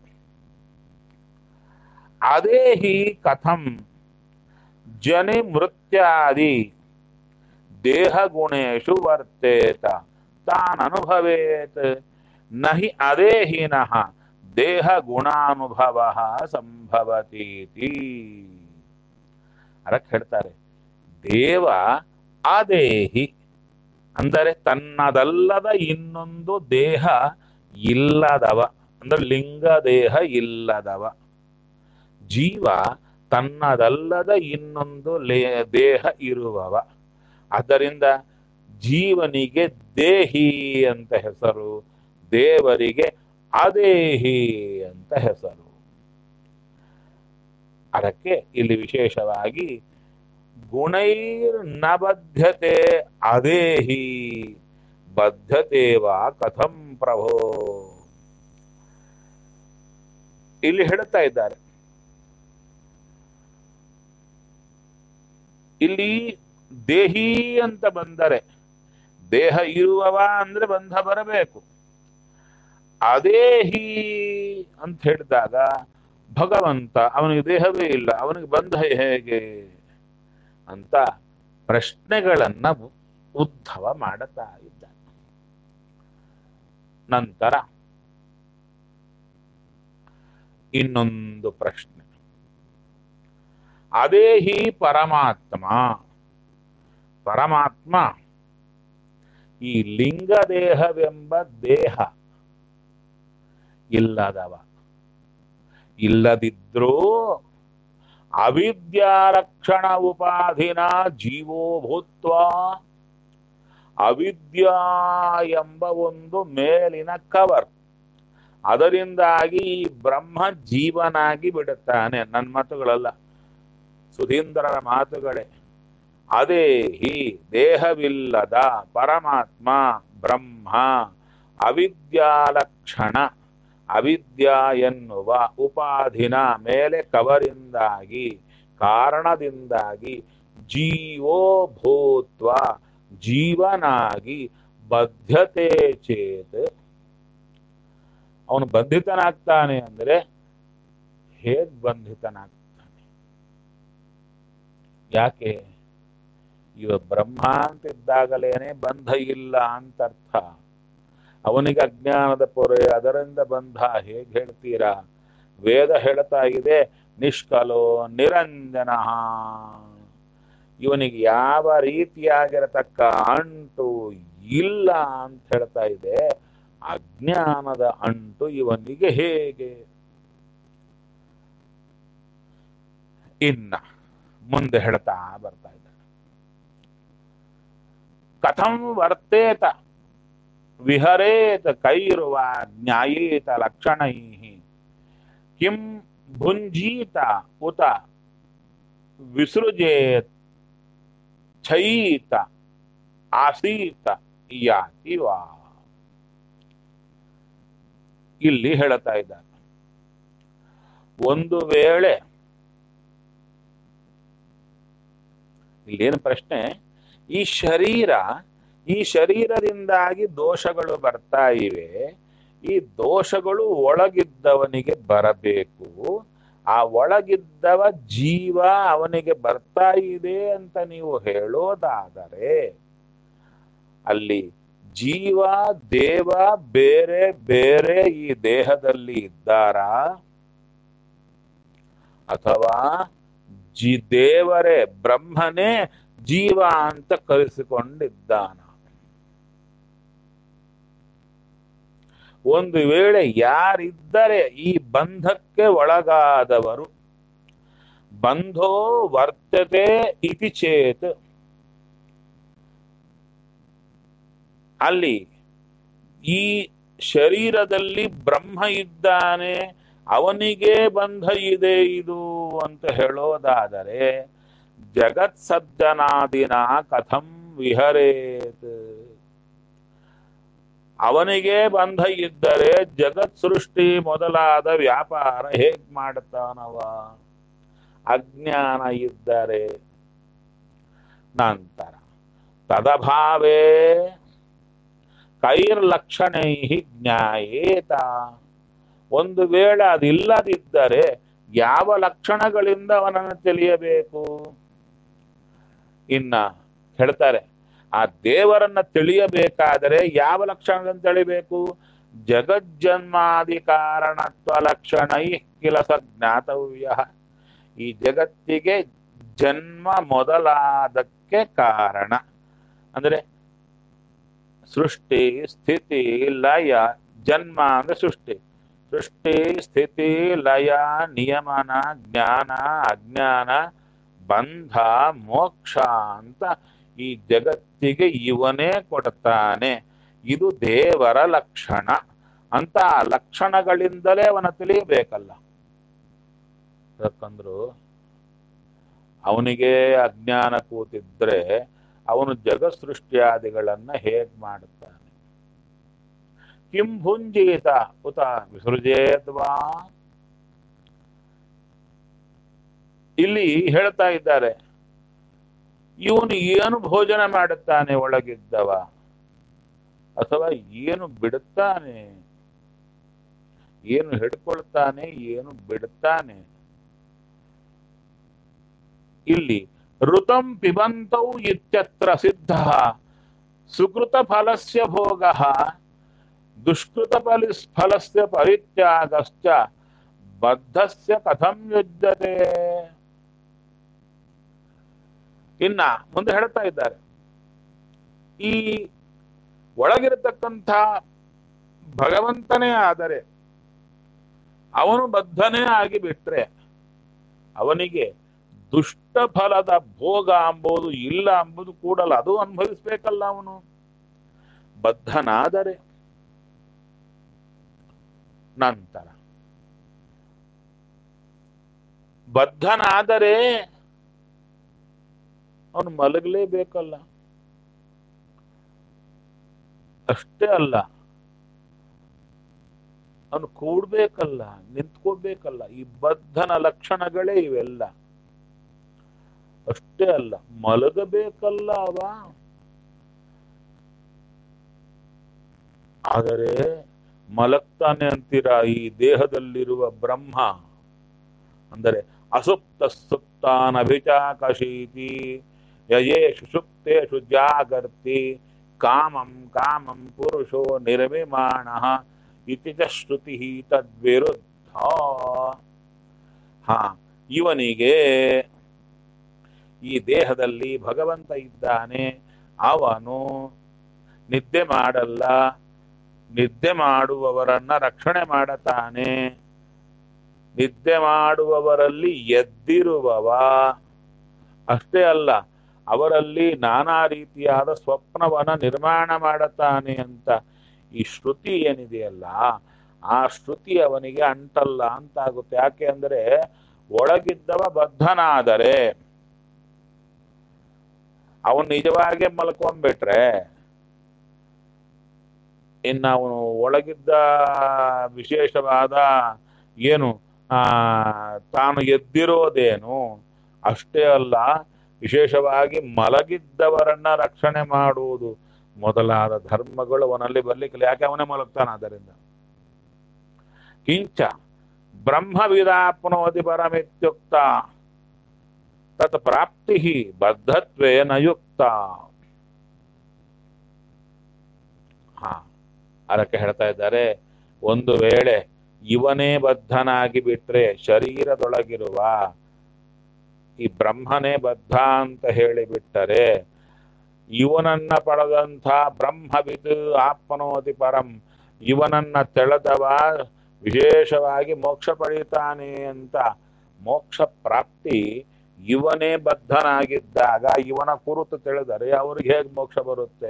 ಅದೇ ಹಿ ಕಥಂ ಜನಿ ಮೃತ್ಯಾದಿ ದೇಹ ಗುಣೇಶು ವರ್ತೇತ ತಾನ್ ಅನುಭವೇತ್ ನಹಿ ಅದೇ ಹೀನಃ ದೇಹ ಗುಣಾನುಭವ ಸಂಭವತೀತಿ ಅದಕ್ಕೆ ಹೇಳ್ತಾರೆ ದೇವ ಅದೇಹಿ ಅಂದರೆ ತನ್ನದಲ್ಲದ ಇನ್ನೊಂದು ದೇಹ ಇಲ್ಲದವ ಅಂದ್ರೆ ಲಿಂಗ ದೇಹ ಇಲ್ಲದವ ಜೀವ ತನ್ನದಲ್ಲದ ಇನ್ನೊಂದು ಲೇ ದೇಹ ಇರುವವ ಆದ್ದರಿಂದ ಜೀವನಿಗೆ ದೇಹಿ ಅಂತ ಹೆಸರು ದೇವರಿಗೆ ಅದೇಹಿ ಅಂತ ಹೆಸರು ಅದಕ್ಕೆ ಇಲ್ಲಿ ವಿಶೇಷವಾಗಿ ಗುಣೈರ್ ನ ಬದ್ಧತೆ ಅದೇಹಿ ಬದ್ಧತೆವಾ ಕಥಂ ಪ್ರಭೋ ಇಲ್ಲಿ ಹೇಳುತ್ತಾ ಇದ್ದಾರೆ ಇಲ್ಲಿ ದೇಹಿ ಅಂತ ಬಂದರೆ ದೇಹ ಇರುವವ ಅಂದ್ರೆ ಬಂಧ ಬರಬೇಕು ಅದೇಹಿ ಅಂತ ಹೇಳಿದಾಗ ಭಗವಂತ ಅವನಿಗೆ ದೇಹವೇ ಇಲ್ಲ ಅವನಿಗೆ ಬಂಧ ಹೇಗೆ ಅಂತ ಪ್ರಶ್ನೆಗಳನ್ನ ಉದ್ಧವ ಮಾಡುತ್ತಾ ಇದ್ದ ನಂತರ ಇನ್ನೊಂದು ಪ್ರಶ್ನೆ ಅದೇ ಹಿ ಪರಮಾತ್ಮ ಪರಮಾತ್ಮ ಈ ಲಿಂಗದೇಹವೆಂಬ ದೇಹ ಇಲ್ಲದವ ಇಲ್ಲದಿದ್ರೂ ಅವಿದ್ಯಾರಕ್ಷಣ ಉಪಾಧಿನ ಜೀವೋ ಭೂತ್ವ ಅವಿದ್ಯಾ ಎಂಬ ಒಂದು ಮೇಲಿನ ಕವರ್ ಅದರಿಂದಾಗಿ ಈ ಬ್ರಹ್ಮ ಜೀವನಾಗಿ ಬಿಡುತ್ತಾನೆ ನನ್ನ ಮಾತುಗಳಲ್ಲ ಸುಧೀಂದ್ರರ ಮಾತುಗಳೇ ಅದೇ ಹಿ ದೇಹವಿಲ್ಲದ ಪರಮಾತ್ಮ ಬ್ರಹ್ಮ ಅವಿದ್ಯಾಲಕ್ಷಣ ಅವಿದ್ಯಾ ಎನ್ನುವ ಉಪಾಧಿನ ಮೇಲೆ ಕವರಿಂದಾಗಿ ಕಾರಣದಿಂದಾಗಿ ಜೀವೋ ಭೂತ್ವ ಜೀವನಾಗಿ ಬದ್ಧತೆ ಚೇತ್ ಅವನು ಬಂಧಿತನಾಗ್ತಾನೆ ಅಂದ್ರೆ ಹೇಗ್ ಬಂಧಿತನಾಗ್ತಾನೆ ಯಾಕೆ ಇವ ಬ್ರಹ್ಮ ಅಂತಿದ್ದಾಗಲೇನೆ ಬಂಧ ಇಲ್ಲ ಅಂತ ಅರ್ಥ ಅವನಿಗೆ ಅಜ್ಞಾನದ ಪೊರೆ ಅದರಿಂದ ಬಂಧ ಹೇಗೆ ಹೇಳ್ತೀರಾ ವೇದ ಹೇಳ್ತಾ ಇದೆ ನಿಷ್ಕಲೋ ನಿರಂಜನ ಇವನಿಗೆ ಯಾವ ರೀತಿಯಾಗಿರತಕ್ಕ ಅಂಟು ಇಲ್ಲ ಅಂತ ಹೇಳ್ತಾ ಇದೆ ಅಜ್ಞಾನದ ಅಂಟು ಇವನಿಗೆ ಹೇಗೆ ಇನ್ನ ಮುಂದೆ ಹೇಳ್ತಾ ಬರ್ತಾ ಇದ್ದಾನೆ ಕಥಂ ವರ್ತೇತ ವಿಹರೇತ ಕೈರುವ ಜ್ಞಾಯೇತ ಲಕ್ಷಣೈ ಕಿಂ ಭುಂಜೀತ ಉತ ವಿಸೃಜೇತ್ ಛಯೀತ ಆಸೀತ ಯಾತಿ ವಾ ಇಲ್ಲಿ ಹೇಳ್ತಾ ಇದ್ದಾರೆ ಒಂದು ವೇಳೆ ಇಲ್ಲೇನು ಪ್ರಶ್ನೆ ಈ ಶರೀರ ಈ ಶರೀರದಿಂದಾಗಿ ದೋಷಗಳು ಬರ್ತಾ ಇವೆ ಈ ದೋಷಗಳು ಒಳಗಿದ್ದವನಿಗೆ ಬರಬೇಕು ಆ ಒಳಗಿದ್ದವ ಜೀವ ಅವನಿಗೆ ಬರ್ತಾ ಇದೆ ಅಂತ ನೀವು ಹೇಳೋದಾದರೆ ಅಲ್ಲಿ ಜೀವ ದೇವ ಬೇರೆ ಬೇರೆ ಈ ದೇಹದಲ್ಲಿ ಇದ್ದಾರಾ ಅಥವಾ ಜಿ ದೇವರೇ ಬ್ರಹ್ಮನೇ ಜೀವ ಅಂತ ಕರೆಸಿಕೊಂಡಿದ್ದಾನ ಒಂದು ವೇಳೆ ಯಾರಿದ್ದರೆ ಈ ಬಂಧಕ್ಕೆ ಒಳಗಾದವರು ಬಂಧೋ ವರ್ತತೆ ಇತಿ ಚೇತ್ ಅಲ್ಲಿ ಈ ಶರೀರದಲ್ಲಿ ಬ್ರಹ್ಮ ಇದ್ದಾನೆ ಅವನಿಗೆ ಬಂಧ ಇದೆ ಇದು ಅಂತ ಹೇಳೋದಾದರೆ ಜಗತ್ ಸಜ್ಜನಾದಿನ ಕಥಂ ವಿಹರೇತ್ ಅವನಿಗೆ ಬಂಧ ಇದ್ದರೆ ಜಗತ್ ಸೃಷ್ಟಿ ಮೊದಲಾದ ವ್ಯಾಪಾರ ಹೇಗ್ ಮಾಡ್ತಾನವ ಅಜ್ಞಾನ ಇದ್ದರೆ ನಂತರ ತದಭಾವೇ ಕೈರ್ಲಕ್ಷಣೈ ಜ್ಞಾಯೇತ ಒಂದು ವೇಳೆ ಅದಿಲ್ಲದಿದ್ದರೆ ಯಾವ ಲಕ್ಷಣಗಳಿಂದ ಅವನನ್ನು ತಿಳಿಯಬೇಕು ಇನ್ನ ಹೇಳ್ತಾರೆ ಆ ದೇವರನ್ನ ತಿಳಿಯಬೇಕಾದರೆ ಯಾವ ಲಕ್ಷಣಗಳನ್ನು ತಿಳಿಬೇಕು ಜಗಜ್ಜನ್ಮಾದಿ ಕಾರಣತ್ವ ಲಕ್ಷಣೈ ಕಿಲ ಜ್ಞಾತವ್ಯ ಈ ಜಗತ್ತಿಗೆ ಜನ್ಮ ಮೊದಲಾದಕ್ಕೆ ಕಾರಣ ಅಂದ್ರೆ ಸೃಷ್ಟಿ ಸ್ಥಿತಿ ಲಯ ಜನ್ಮ ಅಂದ್ರೆ ಸೃಷ್ಟಿ ಸೃಷ್ಟಿ ಸ್ಥಿತಿ ಲಯ ನಿಯಮನ ಜ್ಞಾನ ಅಜ್ಞಾನ ಬಂಧ ಮೋಕ್ಷ ಅಂತ ಈ ಜಗತ್ತಿಗೆ ಇವನೇ ಕೊಡ್ತಾನೆ ಇದು ದೇವರ ಲಕ್ಷಣ ಅಂತ ಆ ಲಕ್ಷಣಗಳಿಂದಲೇ ಅವನ ತಿಳಿಯಬೇಕಲ್ಲ ಯಾಕಂದ್ರು ಅವನಿಗೆ ಅಜ್ಞಾನ ಕೂತಿದ್ರೆ ಅವನು ಜಗತ್ ಸೃಷ್ಟಿಯಾದಿಗಳನ್ನ ಹೇಗ್ ಮಾಡುತ್ತಾನೆ ಕಿಂ ಭುಂಜೀತ ಉತ ವಿಸೃಜೇತ್ವಾ ಇಲ್ಲಿ ಹೇಳ್ತಾ ಇದ್ದಾರೆ ಇವನು ಏನು ಭೋಜನ ಮಾಡುತ್ತಾನೆ ಒಳಗಿದ್ದವ ಅಥವಾ ಏನು ಬಿಡುತ್ತಾನೆ ಏನು ಹಿಡ್ಕೊಳ್ತಾನೆ ಏನು ಬಿಡುತ್ತಾನೆ ಇಲ್ಲಿ ಋತಂ ಪಿಬಂತೌ ಇತ್ಯತ್ರ ಸಿದ್ಧ ಸುಕೃತ ಫಲಸ್ಯ ಭೋಗ ದುಷ್ಕೃತ ಫಲಿ ಫಲಸ್ಯ ಪರಿತ್ಯಾಗಶ್ಚ ಬದ್ಧಸ್ಯ ಕಥಂ ಯುಜ್ಯತೆ ಇನ್ನ ಮುಂದೆ ಹೇಳ್ತಾ ಇದ್ದಾರೆ ಈ ಒಳಗಿರತಕ್ಕಂಥ ಭಗವಂತನೇ ಆದರೆ ಅವನು ಬದ್ಧನೇ ಆಗಿ ಬಿಟ್ರೆ ಅವನಿಗೆ ದುಷ್ಟ ಫಲದ ಭೋಗ ಅಂಬುದು ಇಲ್ಲ ಅಂಬುದು ಕೂಡಲ್ಲ ಅದು ಅನುಭವಿಸ್ಬೇಕಲ್ಲ ಅವನು ಬದ್ಧನಾದರೆ ನಂತರ ಬದ್ಧನಾದರೆ ಅವನು ಮಲಗಲೇಬೇಕಲ್ಲ ಅಷ್ಟೇ ಅಲ್ಲ ಅವನು ಕೂಡ್ಬೇಕಲ್ಲ ನಿಂತ್ಕೋಬೇಕಲ್ಲ ಈ ಬದ್ಧನ ಲಕ್ಷಣಗಳೇ ಇವೆಲ್ಲ ಅಷ್ಟೇ ಅಲ್ಲ ಮಲಗಬೇಕಲ್ಲ ಅವ ಆದರೆ ಮಲಗ್ತಾನೆ ಅಂತೀರ ಈ ದೇಹದಲ್ಲಿರುವ ಬ್ರಹ್ಮ ಅಂದರೆ ಅಸುಪ್ತ ಸುಪ್ತಾನಭಿಚಾಕಶೀತಿ ಯಯೇಷು ಸುಪ್ತೇಷು ಜಾಗರ್ತಿ ಕಾಮಂ ಕಾಮಂ ಪುರುಷೋ ನಿರ್ವಿಮಾಣ ಇತಿ ಚ ಶ್ರುತಿ ತದ್ವಿರುದ್ಧ ಹಾ ಇವನಿಗೆ ಈ ದೇಹದಲ್ಲಿ ಭಗವಂತ ಇದ್ದಾನೆ ಅವನು ನಿದ್ದೆ ಮಾಡಲ್ಲ ನಿದ್ದೆ ಮಾಡುವವರನ್ನ ರಕ್ಷಣೆ ಮಾಡತಾನೆ ನಿದ್ದೆ ಮಾಡುವವರಲ್ಲಿ ಎದ್ದಿರುವವ ಅಷ್ಟೇ ಅಲ್ಲ ಅವರಲ್ಲಿ ನಾನಾ ರೀತಿಯಾದ ಸ್ವಪ್ನವನ್ನ ನಿರ್ಮಾಣ ಮಾಡುತ್ತಾನೆ ಅಂತ ಈ ಶ್ರುತಿ ಏನಿದೆಯಲ್ಲ ಆ ಶ್ರುತಿ ಅವನಿಗೆ ಅಂಟಲ್ಲ ಅಂತಾಗುತ್ತೆ ಯಾಕೆ ಅಂದ್ರೆ ಒಳಗಿದ್ದವ ಬದ್ಧನಾದರೆ ಅವನು ನಿಜವಾಗೇ ಮಲ್ಕೊಂಡ್ಬಿಟ್ರೆ ಇನ್ನು ಅವನು ಒಳಗಿದ್ದ ವಿಶೇಷವಾದ ಏನು ಆ ತಾನು ಎದ್ದಿರೋದೇನು ಅಷ್ಟೇ ಅಲ್ಲ ವಿಶೇಷವಾಗಿ ಮಲಗಿದ್ದವರನ್ನ ರಕ್ಷಣೆ ಮಾಡುವುದು ಮೊದಲಾದ ಧರ್ಮಗಳು ಅವನಲ್ಲಿ ಬರ್ಲಿಕ್ಕಿಲ್ಲ ಯಾಕೆ ಅವನೇ ಮಲಗ್ತಾನ ಆದ್ದರಿಂದ ಕಿಂಚ ಬ್ರಹ್ಮವಿದಾಪ್ನೋತಿ ಪರಮಿತ್ಯುಕ್ತ ತತ್ ಪ್ರಾಪ್ತಿ ಬದ್ಧತ್ವೇನ ಯುಕ್ತ ಹಾ ಅದಕ್ಕೆ ಹೇಳ್ತಾ ಇದ್ದಾರೆ ಒಂದು ವೇಳೆ ಇವನೇ ಬದ್ಧನಾಗಿ ಬಿಟ್ರೆ ಶರೀರದೊಳಗಿರುವ ಈ ಬ್ರಹ್ಮನೇ ಬದ್ಧ ಅಂತ ಹೇಳಿಬಿಟ್ಟರೆ ಇವನನ್ನ ಪಡೆದಂಥ ಬ್ರಹ್ಮವಿದ್ ಆತ್ಮನೋತಿ ಪರಂ ಇವನನ್ನ ತೆಳೆದವ ವಿಶೇಷವಾಗಿ ಮೋಕ್ಷ ಪಡೀತಾನೆ ಅಂತ ಮೋಕ್ಷ ಪ್ರಾಪ್ತಿ ಇವನೇ ಬದ್ಧನಾಗಿದ್ದಾಗ ಇವನ ಕುರಿತು ತಿಳಿದರೆ ಅವ್ರಿಗೆ ಹೇಗೆ ಮೋಕ್ಷ ಬರುತ್ತೆ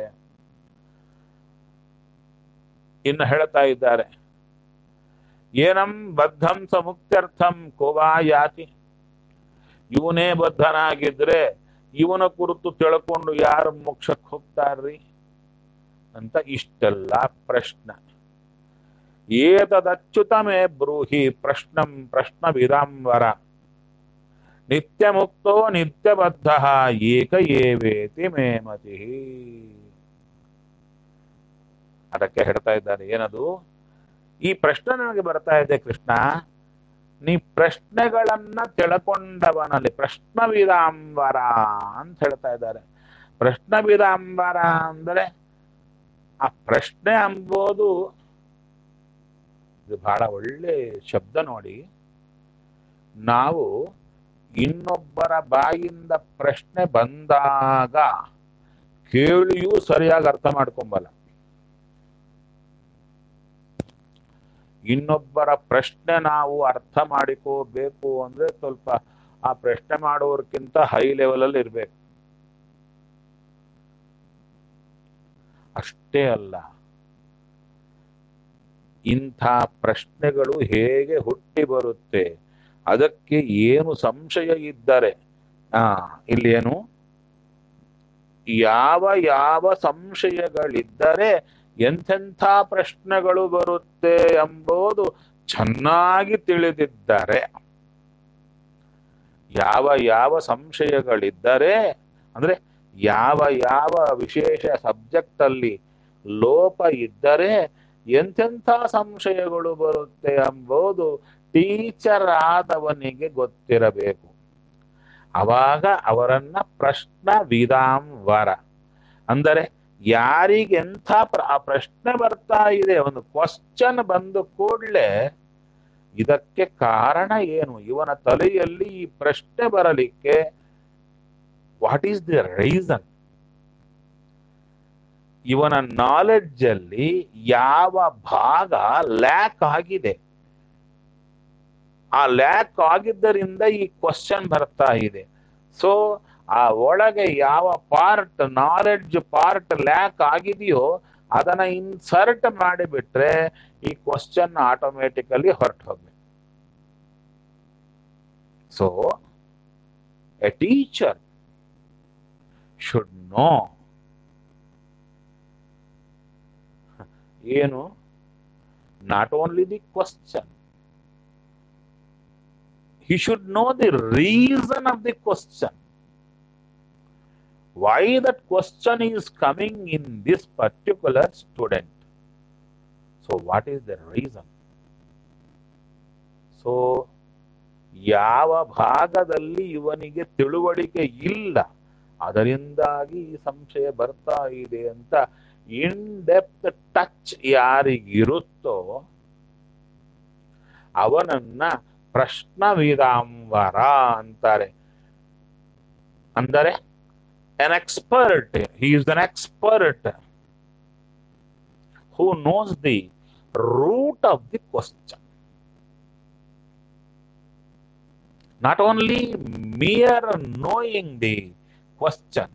ಇನ್ನು ಹೇಳ್ತಾ ಇದ್ದಾರೆ ಏನಂ ಬದ್ಧಂ ಸ ಮುಕ್ತ್ಯರ್ಥಂ ಕೋವಾ ಯಾತಿ ಇವನೇ ಬದ್ಧನಾಗಿದ್ರೆ ಇವನ ಕುರಿತು ತಿಳ್ಕೊಂಡು ಯಾರು ಮೋಕ್ಷಕ್ಕೆ ಹೋಗ್ತಾರ್ರಿ ಅಂತ ಇಷ್ಟೆಲ್ಲ ಪ್ರಶ್ನೆ ಏತದಚ್ಯುತಮೇ ಬ್ರೂಹಿ ಪ್ರಶ್ನಂ ಪ್ರಶ್ನ ವಿರಾಂಬರ ನಿತ್ಯ ಮುಕ್ತೋ ನಿತ್ಯಬದ್ಧ ಏಕ ಏವೇತಿ ಮೇ ಮತಿ ಅದಕ್ಕೆ ಹೇಳ್ತಾ ಇದ್ದಾರೆ ಏನದು ಈ ಪ್ರಶ್ನೆ ನನಗೆ ಬರ್ತಾ ಇದೆ ಕೃಷ್ಣ ನೀ ಪ್ರಶ್ನೆಗಳನ್ನ ತಿಳ್ಕೊಂಡವನಲ್ಲಿ ಪ್ರಶ್ನವಿದಾಂಬರ ಅಂತ ಹೇಳ್ತಾ ಇದ್ದಾರೆ ಪ್ರಶ್ನವಿದಾಂಬರ ಅಂದ್ರೆ ಆ ಪ್ರಶ್ನೆ ಅಂಬೋದು ಇದು ಬಹಳ ಒಳ್ಳೆ ಶಬ್ದ ನೋಡಿ ನಾವು ಇನ್ನೊಬ್ಬರ ಬಾಯಿಂದ ಪ್ರಶ್ನೆ ಬಂದಾಗ ಕೇಳಿಯೂ ಸರಿಯಾಗಿ ಅರ್ಥ ಮಾಡ್ಕೊಂಬಲ್ಲ ಇನ್ನೊಬ್ಬರ ಪ್ರಶ್ನೆ ನಾವು ಅರ್ಥ ಮಾಡಿಕೋಬೇಕು ಅಂದ್ರೆ ಸ್ವಲ್ಪ ಆ ಪ್ರಶ್ನೆ ಮಾಡೋರ್ಕಿಂತ ಹೈ ಲೆವೆಲ್ ಅಲ್ಲಿ ಇರ್ಬೇಕು ಅಷ್ಟೇ ಅಲ್ಲ ಇಂಥ ಪ್ರಶ್ನೆಗಳು ಹೇಗೆ ಹುಟ್ಟಿ ಬರುತ್ತೆ ಅದಕ್ಕೆ ಏನು ಸಂಶಯ ಇದ್ದರೆ ಆ ಇಲ್ಲಿ ಏನು ಯಾವ ಯಾವ ಸಂಶಯಗಳಿದ್ದರೆ ಎಂಥೆಂಥ ಪ್ರಶ್ನೆಗಳು ಬರುತ್ತೆ ಎಂಬುದು ಚೆನ್ನಾಗಿ ತಿಳಿದಿದ್ದಾರೆ ಯಾವ ಯಾವ ಸಂಶಯಗಳಿದ್ದರೆ ಅಂದ್ರೆ ಯಾವ ಯಾವ ವಿಶೇಷ ಸಬ್ಜೆಕ್ಟ್ ಅಲ್ಲಿ ಲೋಪ ಇದ್ದರೆ ಎಂತೆಂಥ ಸಂಶಯಗಳು ಬರುತ್ತೆ ಎಂಬುದು ಟೀಚರ್ ಆದವನಿಗೆ ಗೊತ್ತಿರಬೇಕು ಅವಾಗ ಅವರನ್ನ ಪ್ರಶ್ನ ವಿಧಾಂವರ ಅಂದರೆ ಯಾರಿಗೆಂಥ ಪ್ರ ಆ ಪ್ರಶ್ನೆ ಬರ್ತಾ ಇದೆ ಒಂದು ಕ್ವಶನ್ ಬಂದು ಕೂಡಲೇ ಇದಕ್ಕೆ ಕಾರಣ ಏನು ಇವನ ತಲೆಯಲ್ಲಿ ಈ ಪ್ರಶ್ನೆ ಬರಲಿಕ್ಕೆ ವಾಟ್ ಈಸ್ ದಿ ರೀಸನ್ ಇವನ ನಾಲೆಡ್ಜ್ ಅಲ್ಲಿ ಯಾವ ಭಾಗ ಲ್ಯಾಕ್ ಆಗಿದೆ ಆ ಲ್ಯಾಕ್ ಆಗಿದ್ದರಿಂದ ಈ ಕ್ವಶನ್ ಬರ್ತಾ ಇದೆ ಸೊ ಆ ಒಳಗೆ ಯಾವ ಪಾರ್ಟ್ ನಾಲೆಡ್ಜ್ ಪಾರ್ಟ್ ಲ್ಯಾಕ್ ಆಗಿದೆಯೋ ಅದನ್ನ ಇನ್ಸರ್ಟ್ ಮಾಡಿಬಿಟ್ರೆ ಈ ಕ್ವಶನ್ ಆಟೋಮೆಟಿಕಲಿ ಹೊರಟು ಹೋಗ್ಬೇಕು so a teacher should know ಏನು not only the question he should know the reason of the question. Why that question is coming in this particular student. So, what is the reason? So ಯಾವ ಭಾಗದಲ್ಲಿ ಇವನಿಗೆ ತಿಳುವಳಿಕೆ ಇಲ್ಲ ಅದರಿಂದಾಗಿ ಈ ಸಂಶಯ ಬರ್ತಾ ಇದೆ ಅಂತ ಇನ್ ಡೆಪ್ತ್ ಟಚ್ ಯಾರಿಗಿರುತ್ತೋ ಅವನನ್ನ ಪ್ರಶ್ನವಿದಾಂಬರ ಅಂತಾರೆ ಅಂದರೆ an expert he is an expert who knows the root of the question not only mere knowing the question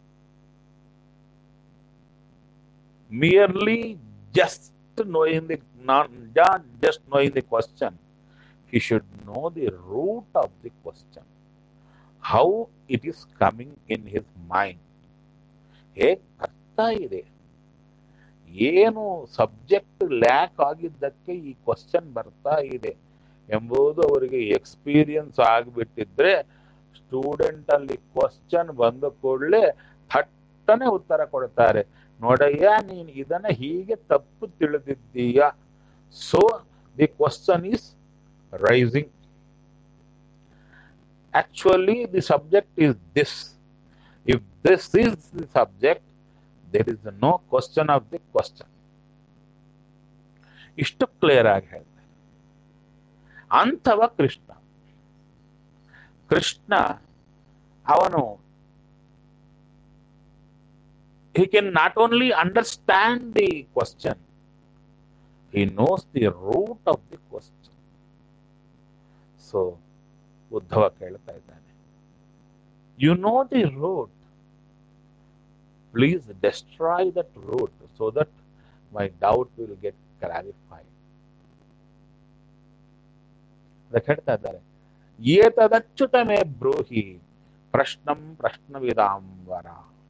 merely just knowing the not not just knowing the question he should know the root of the question how it is coming in his mind ಹೇಗೆ ಬರ್ತಾ ಇದೆ ಏನು subject lac ಆಗಿದ್ದಕ್ಕೆ ಈ question ಬರ್ತಾ ಇದೆ ಎಂಬುದು ಅವರಿಗೆ ಎಕ್ಸ್ಪೀರಿಯನ್ಸ್ ಆಗಿಬಿಟ್ಟಿದ್ರೆ ಸ್ಟೂಡೆಂಟ್ ಅಲ್ಲಿ ಕ್ವಶನ್ ಬಂದ ಕೂಡಲೇ ಥಟ್ಟನೆ ಉತ್ತರ ಕೊಡ್ತಾರೆ ನೋಡಯ್ಯ ನೀನು ಇದನ್ನ ಹೀಗೆ ತಪ್ಪು ತಿಳಿದಿದ್ದೀಯ so the question is rising actually the subject is this. If this is the subject, there is no question of the question. ಇಷ್ಟು ಕ್ಲಿಯರ್ ಆಗಿ ಹೇಳ್ತಾರೆ ಅಂಥವ ಕೃಷ್ಣ ಕೃಷ್ಣ ಅವನು he can not only understand the question, he knows the root of the question. So, Uddhava ಕೇಳ್ತಾ ಇದ್ದಾನೆ you know the root please destroy that root so that my doubt will get clarified ಅದಕ್ಕೆ ಹೇಳ್ತಾ ಇದ್ದಾರೆ ಏತದಚ್ಯುತಮೇ ಬ್ರೂಹಿ ಪ್ರಶ್ನಂ ಪ್ರಶ್ನವಿದಾಂಬರ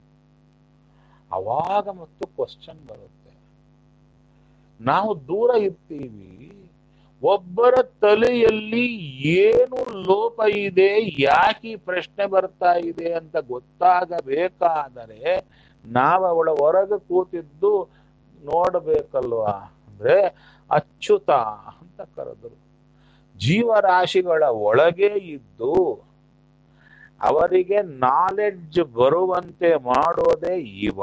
ಅವಾಗ ಮತ್ತು ಕ್ವಶನ್ ಬರುತ್ತೆ ನಾವು ದೂರ ಇರ್ತೀವಿ ಒಬ್ಬರ ತಲೆಯಲ್ಲಿ ಏನು ಲೋಪ ಇದೆ ಯಾಕೆ ಈ ಪ್ರಶ್ನೆ ಬರ್ತಾ ಇದೆ ಅಂತ ಗೊತ್ತಾಗಬೇಕಾದರೆ ನಾವು ಅವಳ ಹೊರಗೆ ಕೂತಿದ್ದು ನೋಡಬೇಕಲ್ವಾ ಅಂದ್ರೆ ಅಚ್ಯುತ ಅಂತ ಕರೆದರು ಜೀವರಾಶಿಗಳ ಒಳಗೆ ಇದ್ದು ಅವರಿಗೆ ನಾಲೆಡ್ಜ್ ಬರುವಂತೆ ಮಾಡೋದೇ ಇವ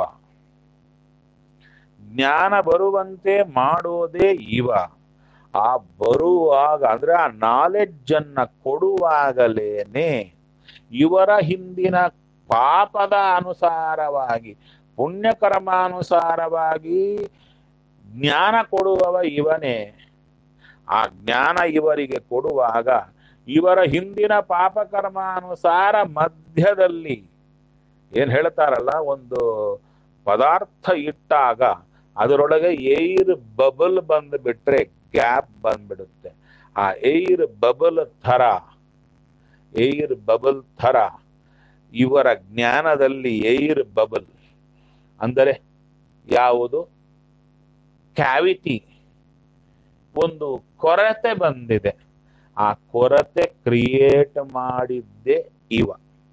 ಜ್ಞಾನ ಬರುವಂತೆ ಮಾಡೋದೇ ಇವ ಆ ಬರುವಾಗ ಅಂದ್ರೆ ಆ ನಾಲೆಡ್ಜ್ ಅನ್ನ ಕೊಡುವಾಗಲೇನೆ ಇವರ ಹಿಂದಿನ ಪಾಪದ ಅನುಸಾರವಾಗಿ ಪುಣ್ಯಕರ್ಮಾನುಸಾರವಾಗಿ ಜ್ಞಾನ ಕೊಡುವವ ಇವನೇ ಆ ಜ್ಞಾನ ಇವರಿಗೆ ಕೊಡುವಾಗ ಇವರ ಹಿಂದಿನ ಪಾಪಕರ್ಮಾನುಸಾರ ಮಧ್ಯದಲ್ಲಿ ಏನ್ ಹೇಳ್ತಾರಲ್ಲ ಒಂದು ಪದಾರ್ಥ ಇಟ್ಟಾಗ ಅದರೊಳಗೆ ಏರ್ ಬಬಲ್ ಬಂದು ಬಿಟ್ರೆ ಗ್ಯಾಪ್ ಬಂದ್ಬಿಡುತ್ತೆ ಆ ಏರ್ ಬಬಲ್ ಥರ ಏರ್ ಬಬಲ್ ಥರ ಇವರ ಜ್ಞಾನದಲ್ಲಿ ಏರ್ ಬಬಲ್ ಅಂದರೆ ಯಾವುದು ಕ್ಯಾವಿಟಿ ಒಂದು ಕೊರತೆ ಬಂದಿದೆ ಆ ಕೊರತೆ ಕ್ರಿಯೇಟ್ ಮಾಡಿದ್ದೇ ಇವ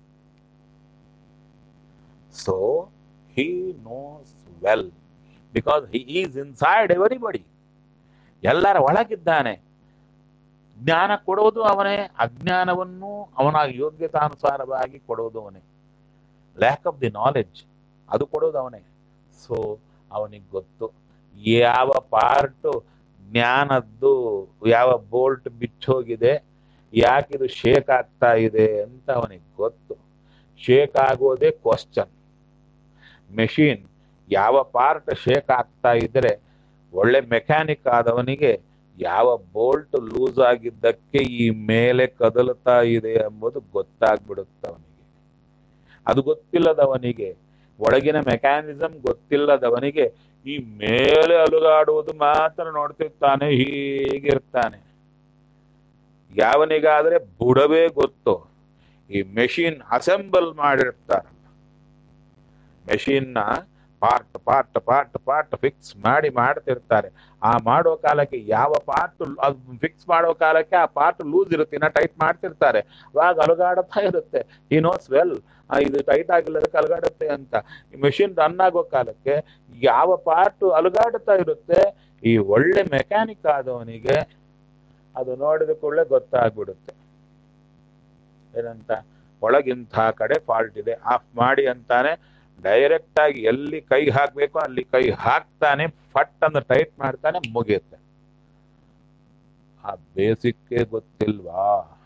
so he knows well because he is inside everybody ಎಲ್ಲರ ಒಳಗಿದ್ದಾನೆ ಜ್ಞಾನ ಕೊಡೋದು ಅವನೇ ಅಜ್ಞಾನವನ್ನು ಅವನ ಯೋಗ್ಯತಾನುಸಾರವಾಗಿ ಕೊಡೋದು ಅವನೇ ಲ್ಯಾಕ್ ಆಫ್ ದಿ ನಾಲೆಡ್ಜ್ ಅದು ಕೊಡೋದು ಅವನೇ ಸೊ ಅವನಿಗೆ ಗೊತ್ತು ಯಾವ ಪಾರ್ಟ್ ಜ್ಞಾನದ್ದು ಯಾವ ಬೋಲ್ಟ್ ಬಿಚ್ಚೋಗಿದೆ ಯಾಕಿದು ಶೇಕ್ ಆಗ್ತಾ ಇದೆ ಅಂತ ಅವನಿಗೆ ಗೊತ್ತು ಶೇಕ್ ಆಗೋದೇ ಕ್ವಶನ್ ಮೆಷಿನ್ ಯಾವ ಪಾರ್ಟ್ ಶೇಕ್ ಆಗ್ತಾ ಇದ್ರೆ ಒಳ್ಳೆ ಮೆಕ್ಯಾನಿಕ್ ಆದವನಿಗೆ ಯಾವ ಬೋಲ್ಟ್ ಲೂಸ್ ಆಗಿದ್ದಕ್ಕೆ ಈ ಮೇಲೆ ಕದಲ್ತಾ ಇದೆ ಎಂಬುದು ಗೊತ್ತಾಗ್ಬಿಡುತ್ತೆ ಅವನಿಗೆ ಅದು ಗೊತ್ತಿಲ್ಲದವನಿಗೆ ಒಳಗಿನ ಮೆಕ್ಯಾನಿಸಮ್ ಗೊತ್ತಿಲ್ಲದವನಿಗೆ ಈ ಮೇಲೆ ಅಲುಗಾಡುವುದು ಮಾತ್ರ ನೋಡ್ತಿರ್ತಾನೆ ಹೀಗಿರ್ತಾನೆ ಯಾವನಿಗಾದ್ರೆ ಬುಡವೇ ಗೊತ್ತು ಈ ಮೆಷಿನ್ ಅಸೆಂಬಲ್ ಮಾಡಿರ್ತಾರಲ್ಲ ಮೆಷಿನ್ನ part part part part fix ಮಾಡಿ ಮಾಡ್ತಿರ್ತಾರೆ ಆ ಮಾಡೋ ಕಾಲಕ್ಕೆ ಯಾವ ಪಾರ್ಟ್ ಫಿಕ್ಸ್ ಮಾಡೋ ಕಾಲಕ್ಕೆ ಆ ಪಾರ್ಟ್ ಲೂಸ್ ಇರುತ್ತೆ ಇನ್ನ ಟೈಟ್ ಮಾಡ್ತಿರ್ತಾರೆ ಅವಾಗ ಅಲುಗಾಡುತ್ತಾ ಇರುತ್ತೆ ಈ ನೋಸ್ ವೆಲ್ ಇದು ಟೈಟ್ ಆಗಿಲ್ಲದಕ್ಕೆ ಅಲುಗಾಡುತ್ತೆ ಅಂತ ಈ ಮೆಷಿನ್ ರನ್ ಆಗೋ ಕಾಲಕ್ಕೆ ಯಾವ ಪಾರ್ಟ್ ಅಲುಗಾಡುತ್ತಾ ಇರುತ್ತೆ ಈ ಒಳ್ಳೆ ಮೆಕ್ಯಾನಿಕ್ ಆದವನಿಗೆ ಅದು ನೋಡಿದ ಕೂಡಲೇ ಗೊತ್ತಾಗ್ಬಿಡುತ್ತೆ ಏನಂತ ಒಳಗಿಂಥ ಕಡೆ ಫಾಲ್ಟ್ ಇದೆ ಆಫ್ ಮಾಡಿ ಅಂತಾನೆ ಡೈರೆಕ್ಟ್ ಆಗಿ ಎಲ್ಲಿ ಕೈ ಹಾಕ್ಬೇಕೋ ಅಲ್ಲಿ ಕೈ ಹಾಕ್ತಾನೆ ಫಟ್ ಅಂತ ಟೈಟ್ ಮಾಡ್ತಾನೆ ಮುಗಿಯುತ್ತೆ ಆ ಬೇಸಿಕ್ಕೇ ಗೊತ್ತಿಲ್ವಾ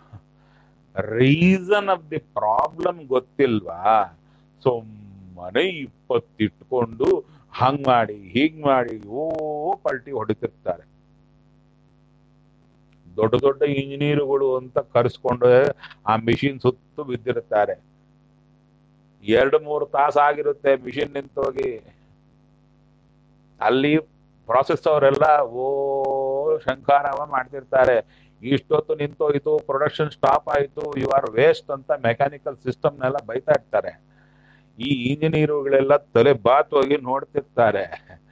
ರೀಸನ್ ಆಫ್ ದಿ ಪ್ರಾಬ್ಲಮ್ ಗೊತ್ತಿಲ್ವಾ ಸುಮ್ಮನೆ ಇಪ್ಪತ್ತಿಟ್ಕೊಂಡು ಹಂಗ್ ಮಾಡಿ ಹೀಗ್ ಮಾಡಿ ಓ ಪಲ್ಟಿ ಹೊಡಿತಿರ್ತಾರೆ ದೊಡ್ಡ ದೊಡ್ಡ ಇಂಜಿನಿಯರ್ಗಳು ಅಂತ ಕರೆಸ್ಕೊಂಡು ಆ ಮಿಷಿನ್ ಸುತ್ತು ಬಿದ್ದಿರ್ತಾರೆ ಎರಡು ಮೂರು ತಾಸು ಆಗಿರುತ್ತೆ ಮಿಷಿನ್ ನಿಂತೋಗಿ ಅಲ್ಲಿ ಪ್ರಾಸೆಸ್ ಅವರೆಲ್ಲ ಓ ಶಂಕಾರಾವ ಮಾಡ್ತಿರ್ತಾರೆ ಇಷ್ಟೊತ್ತು ನಿಂತೋಯ್ತು ಪ್ರೊಡಕ್ಷನ್ ಸ್ಟಾಪ್ ಆಯ್ತು ಯು ಆರ್ ವೇಸ್ಟ್ ಅಂತ ಮೆಕ್ಯಾನಿಕಲ್ ಸಿಸ್ಟಮ್ನೆಲ್ಲ ಬೈತಾ ಇರ್ತಾರೆ ಈ ಇಂಜಿನಿಯರ್ಗಳೆಲ್ಲ ತಲೆ ಬಾತ್ ಹೋಗಿ ನೋಡ್ತಿರ್ತಾರೆ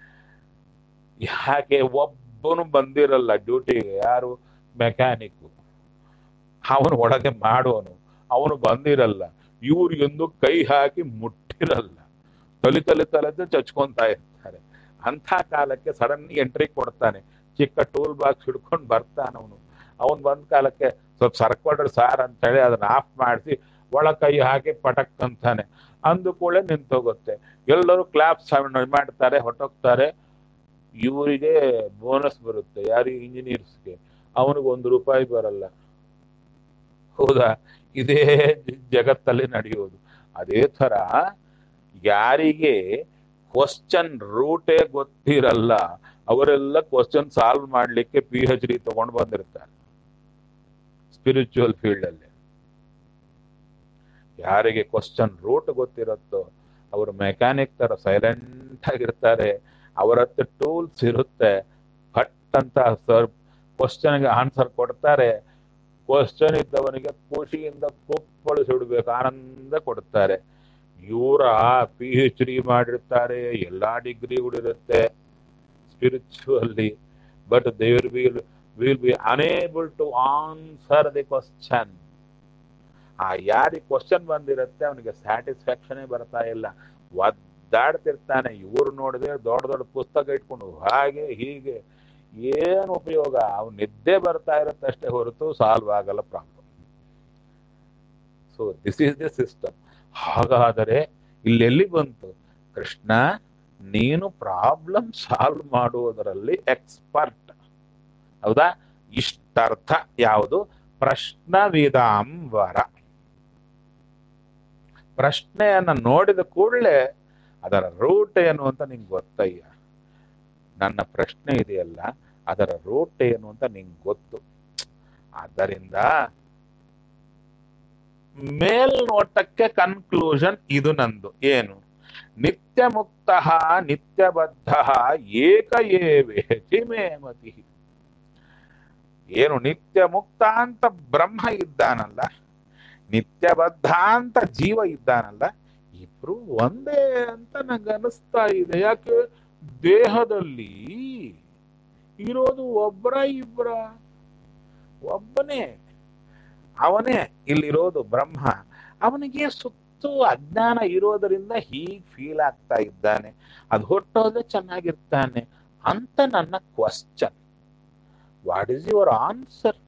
ಯಾಕೆ ಒಬ್ಬನು ಬಂದಿರಲ್ಲ ಡ್ಯೂಟಿಗೆ ಯಾರು ಮೆಕ್ಯಾನಿಕ್ ಅವನು ಒಳಗೆ ಮಾಡೋನು ಅವನು ಬಂದಿರಲ್ಲ ಇವ್ರಿಗೊಂದು ಕೈ ಹಾಕಿ ಮುಟ್ಟಿರಲ್ಲ ತಲೆ ತಲೆ ತಲೆದು ಚಚ್ಕೊಂತಾ ಇರ್ತಾರೆ ಅಂಥ ಕಾಲಕ್ಕೆ ಸಡನ್ ಎಂಟ್ರಿ ಕೊಡ್ತಾನೆ ಚಿಕ್ಕ ಟೂಲ್ ಬಾಕ್ಸ್ ಹಿಡ್ಕೊಂಡು ಬರ್ತಾನ ಅವನು ಅವನ್ ಬಂದ ಕಾಲಕ್ಕೆ ಸ್ವಲ್ಪ ಸರ್ಕೊಡ್ರಿ ಸಾರ್ ಅಂತ ಹೇಳಿ ಅದನ್ನ ಆಫ್ ಮಾಡಿಸಿ ಒಳ ಕೈ ಹಾಕಿ ಪಟಕ್ ಅಂತಾನೆ ಅಂದು ಕೂಡ ನಿಂತೋಗುತ್ತೆ ಎಲ್ಲರೂ ಕ್ಲಾಪ್ಸ್ ಮಾಡ್ತಾರೆ ಹೊಟ್ಟೋಗ್ತಾರೆ ಇವರಿಗೆ ಬೋನಸ್ ಬರುತ್ತೆ ಯಾರಿಗೆ ಇಂಜಿನಿಯರ್ಸ್ಗೆ ಅವನಿಗೆ ಒಂದು ರೂಪಾಯಿ ಬರಲ್ಲ ಹೌದಾ ಇದೇ ಜಗತ್ತಲ್ಲಿ ನಡೆಯೋದು ಅದೇ ತರ ಯಾರಿಗೆ ಕ್ವಶನ್ ರೂಟೇ ಗೊತ್ತಿರಲ್ಲ ಅವರೆಲ್ಲ ಕ್ವಶನ್ ಸಾಲ್ವ್ ಮಾಡ್ಲಿಕ್ಕೆ ಪಿ ಎಚ್ ಡಿ ತಗೊಂಡು ಬಂದಿರ್ತಾರೆ ಸ್ಪಿರಿಚುವಲ್ ಫೀಲ್ಡ್ ಅಲ್ಲಿ ಯಾರಿಗೆ ಕ್ವಶನ್ ರೂಟ್ ಗೊತ್ತಿರುತ್ತೋ ಅವರು ಮೆಕ್ಯಾನಿಕ್ ತರ ಸೈಲೆಂಟ್ ಆಗಿರ್ತಾರೆ ಅವರ ಹತ್ರ ಟೂಲ್ಸ್ ಇರುತ್ತೆ ಫಟ್ ಅಂತ ಸರ್ ಕ್ವಶನ್ಗೆ ಆನ್ಸರ್ ಕೊಡ್ತಾರೆ ಕ್ವಶನ್ ಇದ್ದವನಿಗೆ ಖುಷಿಯಿಂದ ಕುಪ್ಪಳಿಸಿಡ್ಬೇಕು ಆನಂದ ಕೊಡ್ತಾರೆ ಇವರ ಪಿ ಎಚ್ ಡಿ ಮಾಡಿರ್ತಾರೆ ಎಲ್ಲಾ ಡಿಗ್ರಿಗಳಿರುತ್ತೆ ಸ್ಪಿರಿಚುವಲ್ಲಿ ಬಟ್ ದೇವರ್ will will be unable to answer the question ಆ ಯಾರಿಗೆ ಕ್ವಶನ್ ಬಂದಿರುತ್ತೆ ಅವನಿಗೆ ಸ್ಯಾಟಿಸ್ಫ್ಯಾಕ್ಷನೇ ಬರ್ತಾ ಇಲ್ಲ ಒದ್ದಾಡ್ತಿರ್ತಾನೆ ಇವ್ರು ನೋಡಿದ್ರೆ ದೊಡ್ಡ ದೊಡ್ಡ ಪುಸ್ತಕ ಇಟ್ಕೊಂಡು ಹಾಗೆ ಹೀಗೆ ಏನು ಉಪಯೋಗ ಅವ್ನು ನಿದ್ದೆ ಬರ್ತಾ ಇರುತ್ತೆ ಅಷ್ಟೇ ಹೊರತು ಸಾಲ್ವ್ ಆಗಲ್ಲ problem so this is the system ಹಾಗಾದರೆ ಇಲ್ಲೆಲ್ಲಿ ಬಂತು ಕೃಷ್ಣ ನೀನು ಪ್ರಾಬ್ಲಮ್ ಸಾಲ್ವ್ ಮಾಡುವುದರಲ್ಲಿ ಎಕ್ಸ್ಪರ್ಟ್ ಹೌದಾ ಇಷ್ಟರ್ಥ ಯಾವುದು ಪ್ರಶ್ನವಿದಾಂಬರ ಪ್ರಶ್ನೆಯನ್ನ ನೋಡಿದ ಕೂಡಲೇ ಅದರ ರೂಟ್ ಏನು ಅಂತ ನಿಂಗೆ ಗೊತ್ತಯ್ಯ ನನ್ನ ಪ್ರಶ್ನೆ ಇದೆಯಲ್ಲ ಅದರ ರೂಟ್ ಏನು ಅಂತ ನಿಂಗೆ ಗೊತ್ತು ಆದ್ದರಿಂದ ಮೇಲ್ನೋಟಕ್ಕೆ ಕನ್ಕ್ಲೂಷನ್ ಇದು ನಂದು ಏನು ನಿತ್ಯ ಮುಕ್ತ ನಿತ್ಯಬದ್ಧ ಏಕ ಏವೇತಿ ಮೇಮತಿ ಏನು ನಿತ್ಯ ಮುಕ್ತ ಅಂತ ಬ್ರಹ್ಮ ಇದ್ದಾನಲ್ಲ ನಿತ್ಯಬದ್ಧ ಅಂತ ಜೀವ ಇದ್ದಾನಲ್ಲ ಇಬ್ರು ಒಂದೇ ಅಂತ ನಂಗೆ ಅನಿಸ್ತಾ ಇದೆ ಯಾಕೆ ದೇಹದಲ್ಲಿ ಇರೋದು ಒಬ್ಬರ ಇಬ್ಬರ ಒಬ್ಬನೇ ಅವನೇ ಇಲ್ಲಿರೋದು ಬ್ರಹ್ಮ ಅವನಿಗೆ ಸುತ್ತು ಅಜ್ಞಾನ ಇರೋದರಿಂದ ಹೀಗ್ ಫೀಲ್ ಆಗ್ತಾ ಇದ್ದಾನೆ ಅದು ಹೊಟ್ಟೋದ್ರೆ ಚೆನ್ನಾಗಿರ್ತಾನೆ ಅಂತ ನನ್ನ question what is your answer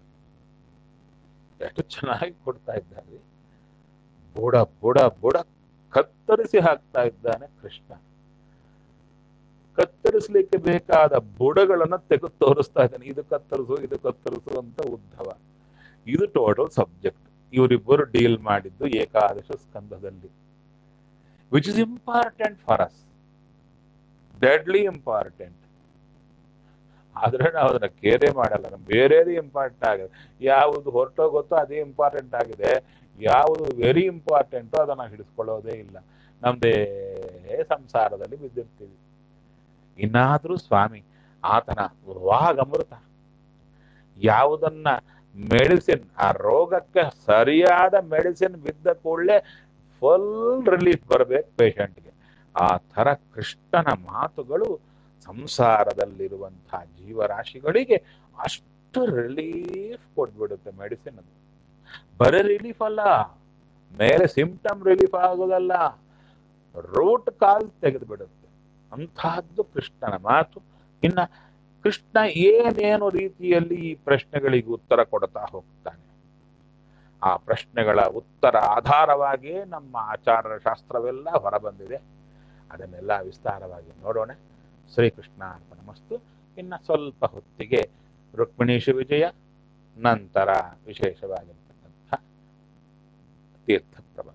ಎಷ್ಟು ಚೆನ್ನಾಗಿ ಕೊಡ್ತಾ ಇದ್ದಾರೆ ಬುಡ ಬುಡ ಬುಡ ಕತ್ತರಿಸಿ ಹಾಕ್ತಾ ಇದ್ದಾನೆ ಕೃಷ್ಣ ಕತ್ತರಿಸಲಿಕ್ಕೆ ಬೇಕಾದ ಬುಡಗಳನ್ನ ತೆಗೆದು ತೋರಿಸ್ತಾ ಇದ್ದಾನೆ ಇದು ಕತ್ತರಿಸು ಇದು ಕತ್ತರಿಸು ಅಂತ ಉದ್ಧವ ಇದು ಟೋಟಲ್ ಸಬ್ಜೆಕ್ಟ್ ಇವರಿಬ್ಬರು ಡೀಲ್ ಮಾಡಿದ್ದು ಏಕಾದಶ ಸ್ಕಂದದಲ್ಲಿ which is important for us deadly important ಆದ್ರೆ ನಾವು ಅದನ್ನ ಕೇರೆ ಮಾಡಲ್ಲ ನಮ್ಗೆ ಬೇರೆದೇ ಇಂಪಾರ್ಟೆಂಟ್ ಆಗಿದೆ ಯಾವುದು ಹೊರಟೋಗುತ್ತೋ ಅದೇ ಇಂಪಾರ್ಟೆಂಟ್ ಆಗಿದೆ ಯಾವುದು ವೆರಿ ಇಂಪಾರ್ಟೆಂಟು ಅದನ್ನ ಹಿಡಿಸ್ಕೊಳ್ಳೋದೇ ಇಲ್ಲ ನಮ್ದೇ ಸಂಸಾರದಲ್ಲಿ ಬಿದ್ದಿರ್ತೀವಿ ಇನ್ನಾದ್ರೂ ಸ್ವಾಮಿ ಆತನ ವಾಗಮೃತ ಯಾವುದನ್ನ ಮೆಡಿಸಿನ್ ಆ ರೋಗಕ್ಕೆ ಸರಿಯಾದ ಮೆಡಿಸಿನ್ ಬಿದ್ದ ಕೂಡಲೇ ಫುಲ್ ರಿಲೀಫ್ ಬರಬೇಕು ಪೇಷಂಟ್ಗೆ ಆ ತರ ಕೃಷ್ಣನ ಮಾತುಗಳು ಸಂಸಾರದಲ್ಲಿರುವಂತಹ ಜೀವರಾಶಿಗಳಿಗೆ ಅಷ್ಟು ರಿಲೀಫ್ ಕೊಟ್ಬಿಡುತ್ತೆ ಮೆಡಿಸಿನ್ ಅದು ಬರೀ ರಿಲೀಫ್ ಅಲ್ಲ ಮೇಲೆ ಸಿಂಪ್ಟಮ್ ರಿಲೀಫ್ ಆಗೋದಲ್ಲ ರೂಟ್ ಕಾಲ್ ತೆಗೆದು ಬಿಡುತ್ತೆ ಅಂತಹದ್ದು ಕೃಷ್ಣನ ಮಾತು ಇನ್ನ ಕೃಷ್ಣ ಏನೇನು ರೀತಿಯಲ್ಲಿ ಈ ಪ್ರಶ್ನೆಗಳಿಗೆ ಉತ್ತರ ಕೊಡ್ತಾ ಹೋಗ್ತಾನೆ ಆ ಪ್ರಶ್ನೆಗಳ ಉತ್ತರ ಆಧಾರವಾಗಿಯೇ ನಮ್ಮ ಆಚಾರ ಶಾಸ್ತ್ರವೆಲ್ಲ ಹೊರಬಂದಿದೆ ಅದನ್ನೆಲ್ಲ ವಿಸ್ತಾರವಾಗಿ ನೋಡೋಣ ಶ್ರೀಕೃಷ್ಣ ಅರ್ಪಣ ಮಸ್ತು ಇನ್ನ ಸ್ವಲ್ಪ ಹೊತ್ತಿಗೆ ರುಕ್ಮಿಣೀಶ ವಿಜಯ ನಂತರ ವಿಶೇಷವಾಗಿರ್ತಕ್ಕಂಥ ತೀರ್ಥ ಪ್ರಬಂಧ